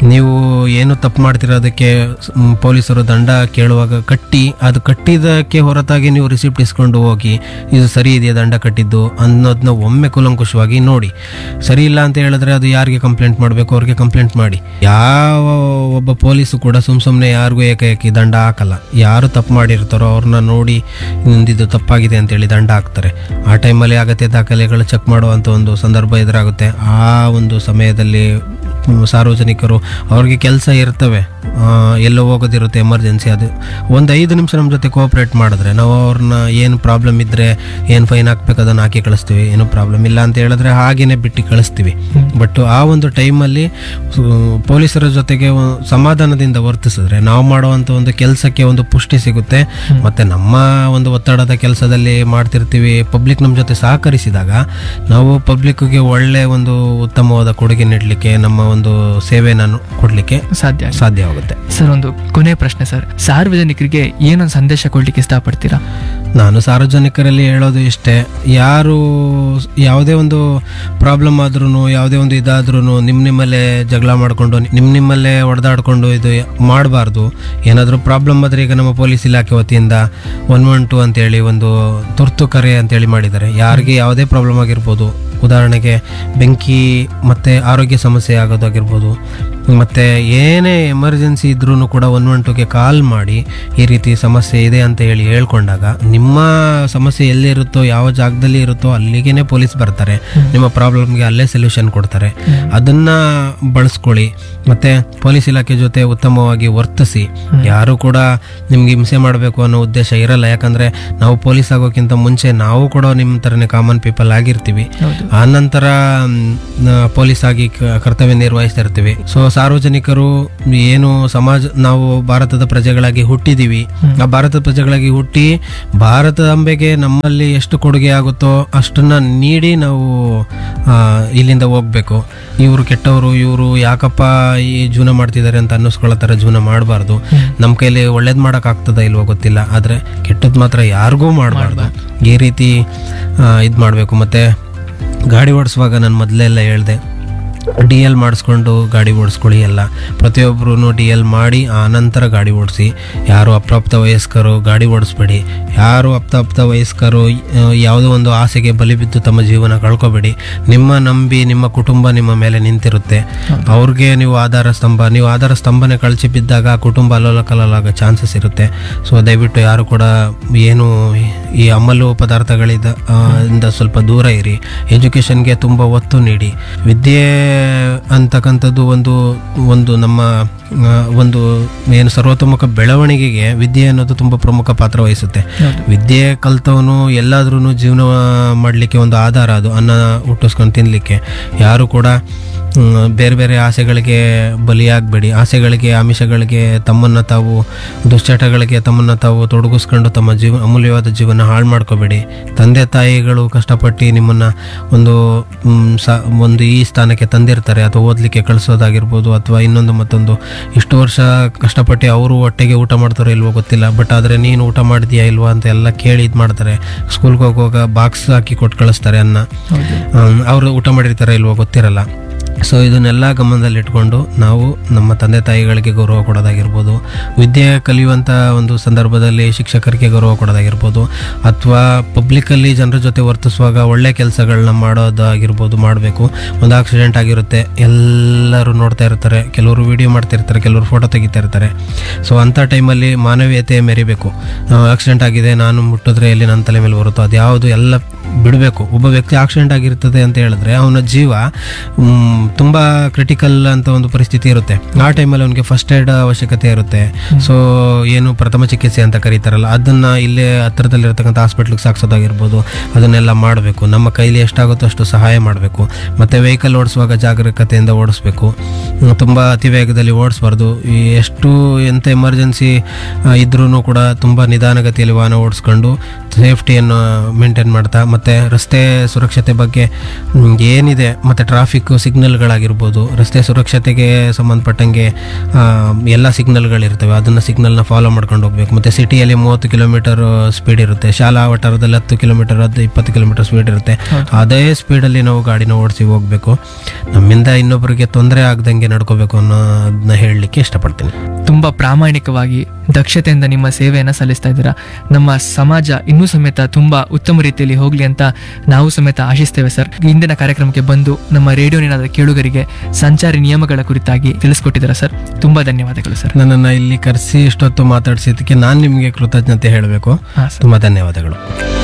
ನೀವು ಏನು ತಪ್ಪು ಮಾಡ್ತಿರೋದಕ್ಕೆ ಸ್- ಮ್, ಪೊಲೀಸರು ದಂಡ ಕೇಳುವಾಗ ಕಟ್ಟಿ ಅದು ಕಟ್ಟಿದ್ದಕ್ಕೆ ಹೊರತಾಗಿ ನೀವು ರಿಸಿಪ್ಟ್ ಇಸ್ಕೊಂಡು ಹೋಗಿ ಇದು ಸರಿ ಇದೆಯಾ ದಂಡ ಕಟ್ಟಿದ್ದು ಅನ್ನೋದನ್ನ ಒಮ್ಮೆ ಕೂಲಂಕುಷವಾಗಿ ನೋಡಿ ಸರಿ ಇಲ್ಲ ಅಂತ ಹೇಳಿದ್ರೆ ಅದು ಯಾರಿಗೆ ಕಂಪ್ಲೇಂಟ್ ಮಾಡಬೇಕು ಅವ್ರಿಗೆ ಕಂಪ್ಲೇಂಟ್ ಮಾಡಿ ಯಾವ ಒಬ್ಬ ಪೊಲೀಸು ಕೂಡ ಸುಮ್ ಸುಮ್ಮನೆ ಯಾರಿಗೂ ಏಕಾಏಕಿ ದಂಡ ಹಾಕಲ್ಲ ಯಾರು ತಪ್ಪು ಮಾಡಿರ್ತಾರೋ ಅವ್ರನ್ನ ನೋಡಿ ಇದು ತಪ್ಪಾಗಿದೆ ಅಂತೇಳಿ ದಂಡ ಹಾಕ್ತಾರೆ ಆ ಟೈಮಲ್ಲಿ ಅಗತ್ಯ ದಾಖಲೆಗಳು ಚೆಕ್ ಮಾಡುವಂಥ ಒಂದು ಸಂದರ್ಭ ಎದುರಾಗುತ್ತೆ ಆ ಒಂದು ಸಮಯದಲ್ಲಿ ಮ್, ಸಾರ್ವಜನಿಕರು ಅವ್ರಿಗೆ ಕೆಲಸ ಇರ್ತವೆ ಆ, ಎಲ್ಲೋ ಹೋಗೋದಿರುತ್ತೆ ಎಮರ್ಜೆನ್ಸಿ ಅದು ಒಂದು ಐದು ನಿಮಿಷ ನಮ್ಮ ಜೊತೆ ಕೋಆಪ್ರೇಟ್ ಮಾಡಿದ್ರೆ ನಾವು ಅವ್ರನ್ನ ಏನು ಪ್ರಾಬ್ಲಮ್ ಇದ್ದರೆ ಏನು ಫೈನ್ ಹಾಕ್ಬೇಕು ಅದನ್ನು ಹಾಕಿ ಕಳಿಸ್ತೀವಿ ಏನು ಪ್ರಾಬ್ಲಮ್ ಇಲ್ಲ ಅಂತ ಹೇಳಿದ್ರೆ ಹಾಗೇನೆ ಬಿಟ್ಟು ಕಳಿಸ್ತೀವಿ ಬಟ್ ಆ ಒಂದು ಟೈಮಲ್ಲಿ ಪೊಲೀಸರ ಜೊತೆಗೆ ಒ- ಸಮಾಧಾನದಿಂದ ವರ್ತಿಸಿದ್ರೆ ನಾವು ಮಾಡುವಂಥ ಒಂದು ಕೆಲಸಕ್ಕೆ ಒಂದು ಪುಷ್ಟಿ ಸಿಗುತ್ತೆ ಮತ್ತೆ ನಮ್ಮ ಒಂದು ಒತ್ತಡದ ಕೆಲಸದಲ್ಲಿ ಮಾಡ್ತಿರ್ತೀವಿ ಪಬ್ಲಿಕ್ ನಮ್ಮ ಜೊತೆ ಸಹಕರಿಸಿದಾಗ ನಾವು ಪಬ್ಲಿಕ್ಗೆ ಒಳ್ಳೆ ಒಂದು ಉತ್ತಮವಾದ ಕೊಡುಗೆ ನೀಡಲಿಕ್ಕೆ ನಮ್ಮ ಒಂದು ಸೇವೆಯನ್ನು ಕೊಡಲಿಕ್ಕೆ ಸಾಧ್ಯ ಆಗುತ್ತೆ. ಸಾಧ್ಯವಾಗುತ್ತೆ ಸರ್ ಒಂದು ಕೊನೆ ಪ್ರಶ್ನೆ ಸರ್ ಸಾರ್ವಜನಿಕರಿಗೆ ಏನೊಂದು ಸಂದೇಶ ಕೊಡ್ಲಿಕ್ಕೆ ಇಷ್ಟಪಡ್ತೀರಾ ನಾನು ಸಾರ್ವಜನಿಕರಲ್ಲಿ ಹೇಳೋದು ಇಷ್ಟೇ ಯಾರು ಯಾವುದೇ ಒಂದು ಪ್ರಾಬ್ಲಮ್ ಆದ್ರೂ ಯಾವುದೇ ಒಂದು ಇದಾದ್ರೂ ನಿಮ್ಮ ನಿಮ್ಮಲ್ಲೇ ಜಗಳ ಮಾಡಿಕೊಂಡು ನಿಮ್ಮ ನಿಮ್ಮಲ್ಲೇ ಹೊಡೆದಾಡ್ಕೊಂಡು ಇದು ಮಾಡಬಾರ್ದು ಏನಾದರೂ ಪ್ರಾಬ್ಲಮ್ ಆದ್ರೆ ಈಗ ನಮ್ಮ ಪೊಲೀಸ್ ಇಲಾಖೆ ವತಿಯಿಂದ ಒನ್ ಒನ್ ಟು ಅಂತೇಳಿ ಒಂದು ತುರ್ತು ಕರೆ ಅಂತೇಳಿ ಮಾಡಿದ್ದಾರೆ ಯಾರಿಗೆ ಯಾವುದೇ ಪ್ರಾಬ್ಲಮ್ ಆಗಿರ್ಬೋದು ಉದಾಹರಣೆಗೆ ಬೆಂಕಿ ಮತ್ತು ಆರೋಗ್ಯ ಸಮಸ್ಯೆ ಆಗೋದಾಗಿರ್ಬೋದು ಮತ್ತು ಏನೇ ಎಮರ್ಜೆನ್ಸಿ ಇದ್ರೂ ಕೂಡ ಒನ್ ಒನ್ ಟುಗೆ ಕಾಲ್ ಮಾಡಿ ಈ ರೀತಿ ಸಮಸ್ಯೆ ಇದೆ ಅಂತ ಹೇಳಿ ಹೇಳ್ಕೊಂಡಾಗ ನಿಮ್ಮ ಸಮಸ್ಯೆ ಎಲ್ಲಿರುತ್ತೋ ಯಾವ ಜಾಗದಲ್ಲಿ ಇರುತ್ತೋ ಅಲ್ಲಿಗೇನೆ ಪೊಲೀಸ್ ಬರ್ತಾರೆ ನಿಮ್ಮ ಪ್ರಾಬ್ಲಮ್ಗೆ ಅಲ್ಲೇ ಸೊಲ್ಯೂಷನ್ ಕೊಡ್ತಾರೆ ಅದನ್ನ ಬಳಸ್ಕೊಳ್ಳಿ ಮತ್ತೆ ಪೊಲೀಸ್ ಇಲಾಖೆ ಜೊತೆ ಉತ್ತಮವಾಗಿ ವರ್ತಿಸಿ ಯಾರು ಕೂಡ ನಿಮ್ಗೆ ಹಿಂಸೆ ಮಾಡಬೇಕು ಅನ್ನೋ ಉದ್ದೇಶ ಇರಲ್ಲ ಯಾಕಂದ್ರೆ ನಾವು ಪೊಲೀಸ್ ಆಗೋಕ್ಕಿಂತ ಮುಂಚೆ ನಾವು ಕೂಡ ನಿಮ್ಮ ಥರನೇ ಕಾಮನ್ ಪೀಪಲ್ ಆಗಿರ್ತೀವಿ ಆ ನಂತರ ಪೊಲೀಸ್ ಆಗಿ ಕ- ಕರ್ತವ್ಯ ನಿರ್ವಹಿಸ್ತಾ ಇರ್ತೀವಿ ಸೊ ಸಾರ್ವಜನಿಕರು ಏನು ಸಮಾಜ ನಾವು ಭಾರತದ ಪ್ರಜೆಗಳಾಗಿ ಹುಟ್ಟಿದೀವಿ ಆ ಭಾರತದ ಪ್ರಜೆಗಳಾಗಿ ಹುಟ್ಟಿ ಭಾರತಾಂಬೆಗೆ ನಮ್ಮಲ್ಲಿ ಎಷ್ಟು ಕೊಡುಗೆ ಆಗುತ್ತೋ ಅಷ್ಟನ್ನ ನೀಡಿ ನಾವು ಆ, ಇಲ್ಲಿಂದ ಹೋಗ್ಬೇಕು ಇವರು ಕೆಟ್ಟವರು ಇವರು ಯಾಕಪ್ಪ ಈ ಜೀವನ ಮಾಡ್ತಿದ್ದಾರೆ ಅಂತ ಅನ್ನಿಸ್ಕೊಳ್ಳೋ ಥರ ಜೀವನ ಮಾಡಬಾರ್ದು ನಮ್ಮ ಕೈಲಿ ಒಳ್ಳೇದು ಮಾಡಕ್ ಆಗ್ತದ ಇಲ್ವೋ ಗೊತ್ತಿಲ್ಲ ಆದ್ರೆ ಕೆಟ್ಟದ್ ಮಾತ್ರ ಯಾರಿಗೂ ಮಾಡಬಾರ್ದು ಈ ರೀತಿ ಇದು ಮಾಡಬೇಕು ಮತ್ತೆ ಗಾಡಿ ಓಡಿಸುವಾಗ ನಾನು ಮೊದಲೆಲ್ಲ ಹೇಳ್ದೆ ಡಿ ಎಲ್ ಮಾಡಿಸ್ಕೊಂಡು ಗಾಡಿ ಓಡಿಸ್ಕೊಳ್ಳಿ ಎಲ್ಲ ಪ್ರತಿಯೊಬ್ಬರೂ ಡಿ ಎಲ್ ಮಾಡಿ ಆ ನಂತರ ಗಾಡಿ ಓಡಿಸಿ ಯಾರು ಅಪ್ರಾಪ್ತ ವಯಸ್ಕರು ಗಾಡಿ ಓಡಿಸ್ಬೇಡಿ ಯಾರು ಅಪ್ರಾಪ್ತ ವಯಸ್ಕರು ಆ, ಯಾವುದೋ ಒಂದು ಆಸೆಗೆ ಬಲಿ ಬಿದ್ದು ತಮ್ಮ ಜೀವನ ಕಳ್ಕೊಬೇಡಿ ನಿಮ್ಮ ನಂಬಿ ನಿಮ್ಮ ಕುಟುಂಬ ನಿಮ್ಮ ಮೇಲೆ ನಿಂತಿರುತ್ತೆ ಅವ್ರಿಗೆ ನೀವು ಆಧಾರ ಸ್ತಂಭ ನೀವು ಆಧಾರ ಸ್ತಂಭನೆ ಕಳಚಿ ಬಿದ್ದಾಗ ಆ ಕುಟುಂಬ ಅಲ್ಲೋಲ ಕಲ್ಲಲಾಗೋ ಚಾನ್ಸಸ್ ಇರುತ್ತೆ ಸೊ ದಯವಿಟ್ಟು ಯಾರು ಕೂಡ ಏನು ಈ ಅಮಲು ಪದಾರ್ಥಗಳಿಂದ ಆ, ಇಂದ ಸ್ವಲ್ಪ ದೂರ ಇರಿ ಎಜುಕೇಷನ್ಗೆ ತುಂಬ ಒತ್ತು ನೀಡಿ ವಿದ್ಯೆ ಅಂತಕ್ಕಂಥದ್ದು ಒಂದು ಒಂದು ನಮ್ಮ ಆ, ಒಂದು ಏನು ಸರ್ವತೋಮುಖ ಬೆಳವಣಿಗೆಗೆ ವಿದ್ಯೆ ಅನ್ನೋದು ತುಂಬ ಪ್ರಮುಖ ಪಾತ್ರ ವಹಿಸುತ್ತೆ ವಿದ್ಯೆ ಕಲ್ತವನು ಎಲ್ಲಾದ್ರೂ ಜೀವನ ಮಾಡಲಿಕ್ಕೆ ಒಂದು ಆಧಾರ ಅದು ಅನ್ನ ಹುಟ್ಟಿಸ್ಕೊಂಡು ತಿನ್ನಲಿಕ್ಕೆ ಯಾರು ಕೂಡ ಮ್, ಬೇರೆ ಬೇರೆ ಆಸೆಗಳಿಗೆ ಬಲಿಯಾಗಬೇಡಿ ಆಸೆಗಳಿಗೆ ಆಮಿಷಗಳಿಗೆ ತಮ್ಮನ್ನು ತಾವು ದುಶ್ಚಟಗಳಿಗೆ ತಮ್ಮನ್ನು ತಾವು ತೊಡಗಿಸ್ಕೊಂಡು ತಮ್ಮ ಜೀವ ಅಮೂಲ್ಯವಾದ ಜೀವನ ಹಾಳು ಮಾಡ್ಕೋಬೇಡಿ ತಂದೆ ತಾಯಿಗಳು ಕಷ್ಟಪಟ್ಟು ನಿಮ್ಮನ್ನು ಒಂದು ಮ್, ಸ ಒಂದು ಈ ಸ್ಥಾನಕ್ಕೆ ತಂದಿರ್ತಾರೆ ಅಥವಾ ಓದಲಿಕ್ಕೆ ಕಳಿಸೋದಾಗಿರ್ಬೋದು ಅಥವಾ ಇನ್ನೊಂದು ಮತ್ತೊಂದು ಇಷ್ಟು ವರ್ಷ ಕಷ್ಟಪಟ್ಟು ಅವರು ಹೊಟ್ಟೆಗೆ ಊಟ ಮಾಡ್ತಾರೋ ಇಲ್ವೋ ಗೊತ್ತಿಲ್ಲ ಬಟ್ ಆದರೆ ನೀನು ಊಟ ಮಾಡಿದ್ಯಾ ಇಲ್ವಾ ಅಂತ ಎಲ್ಲ ಕೇಳಿ ಇದು ಮಾಡ್ತಾರೆ ಸ್ಕೂಲ್ಗೆ ಹೋಗುವಾಗ ಬಾಕ್ಸ್ ಹಾಕಿ ಕೊಟ್ಟು ಕಳಿಸ್ತಾರೆ ಅನ್ನ ಅವರು ಊಟ ಮಾಡಿರ್ತಾರೆ ಇಲ್ವೋ ಗೊತ್ತಿರಲ್ಲ ಸೊ ಇದನ್ನೆಲ್ಲ ಗಮನದಲ್ಲಿಟ್ಕೊಂಡು ನಾವು ನಮ್ಮ ತಂದೆ ತಾಯಿಗಳಿಗೆ ಗೌರವ ಕೊಡೋದಾಗಿರ್ಬೋದು ವಿದ್ಯೆ ಕಲಿಯುವಂಥ ಒಂದು ಸಂದರ್ಭದಲ್ಲಿ ಶಿಕ್ಷಕರಿಗೆ ಗೌರವ ಕೊಡೋದಾಗಿರ್ಬೋದು ಅಥವಾ ಪಬ್ಲಿಕ್ಕಲ್ಲಿ ಜನರ ಜೊತೆ ವರ್ತಿಸುವಾಗ ಒಳ್ಳೆ ಕೆಲಸಗಳನ್ನ ಮಾಡೋದಾಗಿರ್ಬೋದು ಮಾಡಬೇಕು ಒಂದು ಆಕ್ಸಿಡೆಂಟ್ ಆಗಿರುತ್ತೆ ಎಲ್ಲರೂ ನೋಡ್ತಾ ಇರ್ತಾರೆ ಕೆಲವರು ವಿಡಿಯೋ ಮಾಡ್ತಿರ್ತಾರೆ ಕೆಲವರು ಫೋಟೋ ತೆಗಿತಾ ಇರ್ತಾರೆ ಸೊ ಅಂಥ ಟೈಮಲ್ಲಿ ಮಾನವೀಯತೆ ಮೆರಿಬೇಕು ಆಕ್ಸಿಡೆಂಟ್ ಆಗಿದೆ ನಾನು ಮುಟ್ಟಿದ್ರೆ ಎಲ್ಲಿ ನನ್ನ ತಲೆ ಮೇಲೆ ಬರುತ್ತೋ ಅದು ಯಾವುದು ಎಲ್ಲ ಬಿಡಬೇಕು ಒಬ್ಬ ವ್ಯಕ್ತಿ ಆಕ್ಸಿಡೆಂಟ್ ಆಗಿರ್ತದೆ ಅಂತ ಹೇಳಿದ್ರೆ ಅವನ ಜೀವ ಮ್, ತುಂಬಾ ಕ್ರಿಟಿಕಲ್ ಅಂತ ಒಂದು ಪರಿಸ್ಥಿತಿ ಇರುತ್ತೆ ಆ ಟೈಮಲ್ಲಿ ಅವನಿಗೆ ಫಸ್ಟ್ ಏಡ್ ಅವಶ್ಯಕತೆ ಇರುತ್ತೆ ಸೊ ಏನು ಪ್ರಥಮ ಚಿಕಿತ್ಸೆ ಅಂತ ಕರೀತಾರಲ್ಲ ಅದನ್ನ ಇಲ್ಲೇ ಹತ್ರದಲ್ಲಿರ್ತಕ್ಕಂಥ ಹಾಸ್ಪಿಟ್ಲಿಗೆ ಸಾಗಿಸೋದಾಗಿರ್ಬೋದು ಅದನ್ನೆಲ್ಲ ಮಾಡಬೇಕು ನಮ್ಮ ಕೈಲಿ ಎಷ್ಟಾಗುತ್ತೋ ಅಷ್ಟು ಸಹಾಯ ಮಾಡಬೇಕು ಮತ್ತೆ ವೆಹಿಕಲ್ ಓಡಿಸುವಾಗ ಜಾಗರೂಕತೆಯಿಂದ ಓಡಿಸ್ಬೇಕು ಹ್ಮ್, ತುಂಬಾ ಅತಿ ವೇಗದಲ್ಲಿ ಓಡಿಸ್ಬಾರ್ದು ಈ ಎಷ್ಟು ಎಂಥ ಎಮರ್ಜೆನ್ಸಿ ಇದ್ರೂ ಕೂಡ ತುಂಬಾ ನಿಧಾನಗತಿಯಲ್ಲಿ ವಾಹನ ಓಡಿಸ್ಕೊಂಡು ಸೇಫ್ಟಿಯನ್ನು ಮೇಂಟೈನ್ ಮಾಡ್ತಾ ಮತ್ತು ರಸ್ತೆ ಸುರಕ್ಷತೆ ಬಗ್ಗೆ ಮ್, ಏನಿದೆ ಮತ್ತು ಟ್ರಾಫಿಕ್ ಸಿಗ್ನಲ್ಗಳಾಗಿರ್ಬೋದು ರಸ್ತೆ ಸುರಕ್ಷತೆಗೆ ಸಂಬಂಧಪಟ್ಟಂಗೆ ಆ, ಎಲ್ಲ ಸಿಗ್ನಲ್ಗಳಿರ್ತವೆ ಅದನ್ನು ಸಿಗ್ನಲ್ನ ಫಾಲೋ ಮಾಡ್ಕೊಂಡು ಹೋಗ್ಬೇಕು ಮತ್ತು ಸಿಟಿಯಲ್ಲಿ ಮೂವತ್ತು ಕಿಲೋಮೀಟರ್ ಸ್ಪೀಡ್ ಇರುತ್ತೆ ಶಾಲಾ ವಠಾರದಲ್ಲಿ ಹತ್ತು ಕಿಲೋಮೀಟರ್ ಹತ್ತು ಇಪ್ಪತ್ತು ಕಿಲೋಮೀಟರ್ ಸ್ಪೀಡ್ ಇರುತ್ತೆ ಅದೇ ಸ್ಪೀಡಲ್ಲಿ ನಾವು ಗಾಡಿನ ಓಡಿಸಿ ಹೋಗಬೇಕು ನಮ್ಮಿಂದ ಇನ್ನೊಬ್ಬರಿಗೆ ತೊಂದರೆ ಆಗ್ದಂಗೆ ನಡ್ಕೋಬೇಕು ಅನ್ನೋದನ್ನ ಹೇಳಲಿಕ್ಕೆ ಇಷ್ಟಪಡ್ತೀನಿ ತುಂಬಾ ಪ್ರಾಮಾಣಿಕವಾಗಿ ದಕ್ಷತೆಯಿಂದ ನಿಮ್ಮ ಸೇವೆಯನ್ನ ಸಲ್ಲಿಸ್ತಾ ಇದ್ದೀರಾ ನಮ್ಮ ಸಮಾಜ ಇನ್ನೂ ಸಮೇತ ತುಂಬಾ ಉತ್ತಮ ರೀತಿಯಲ್ಲಿ ಹೋಗ್ಲಿ ಅಂತ ನಾವು ಸಮೇತ ಆಶಿಸ್ತೇವೆ ಸರ್ ಇಂದಿನ ಕಾರ್ಯಕ್ರಮಕ್ಕೆ ಬಂದು ನಮ್ಮ ರೇಡಿಯೋ ನಿನಾದ ಕೇಳುಗರಿಗೆ ಸಂಚಾರಿ ನಿಯಮಗಳ ಕುರಿತಾಗಿ ತಿಳಿಸ್ಕೊಟ್ಟಿದ್ದೀರಾ ಸರ್ ತುಂಬಾ ಧನ್ಯವಾದಗಳು ಸರ್ ನನ್ನನ್ನು ಇಲ್ಲಿ ಕರೆಸಿ ಇಷ್ಟೊತ್ತು ಮಾತಾಡಿಸಿದ್ದಕ್ಕೆ ನಾನು ನಿಮಗೆ ಕೃತಜ್ಞತೆ ಹೇಳಬೇಕು ಹಾ ಸರ್ ತುಂಬ ಧನ್ಯವಾದಗಳು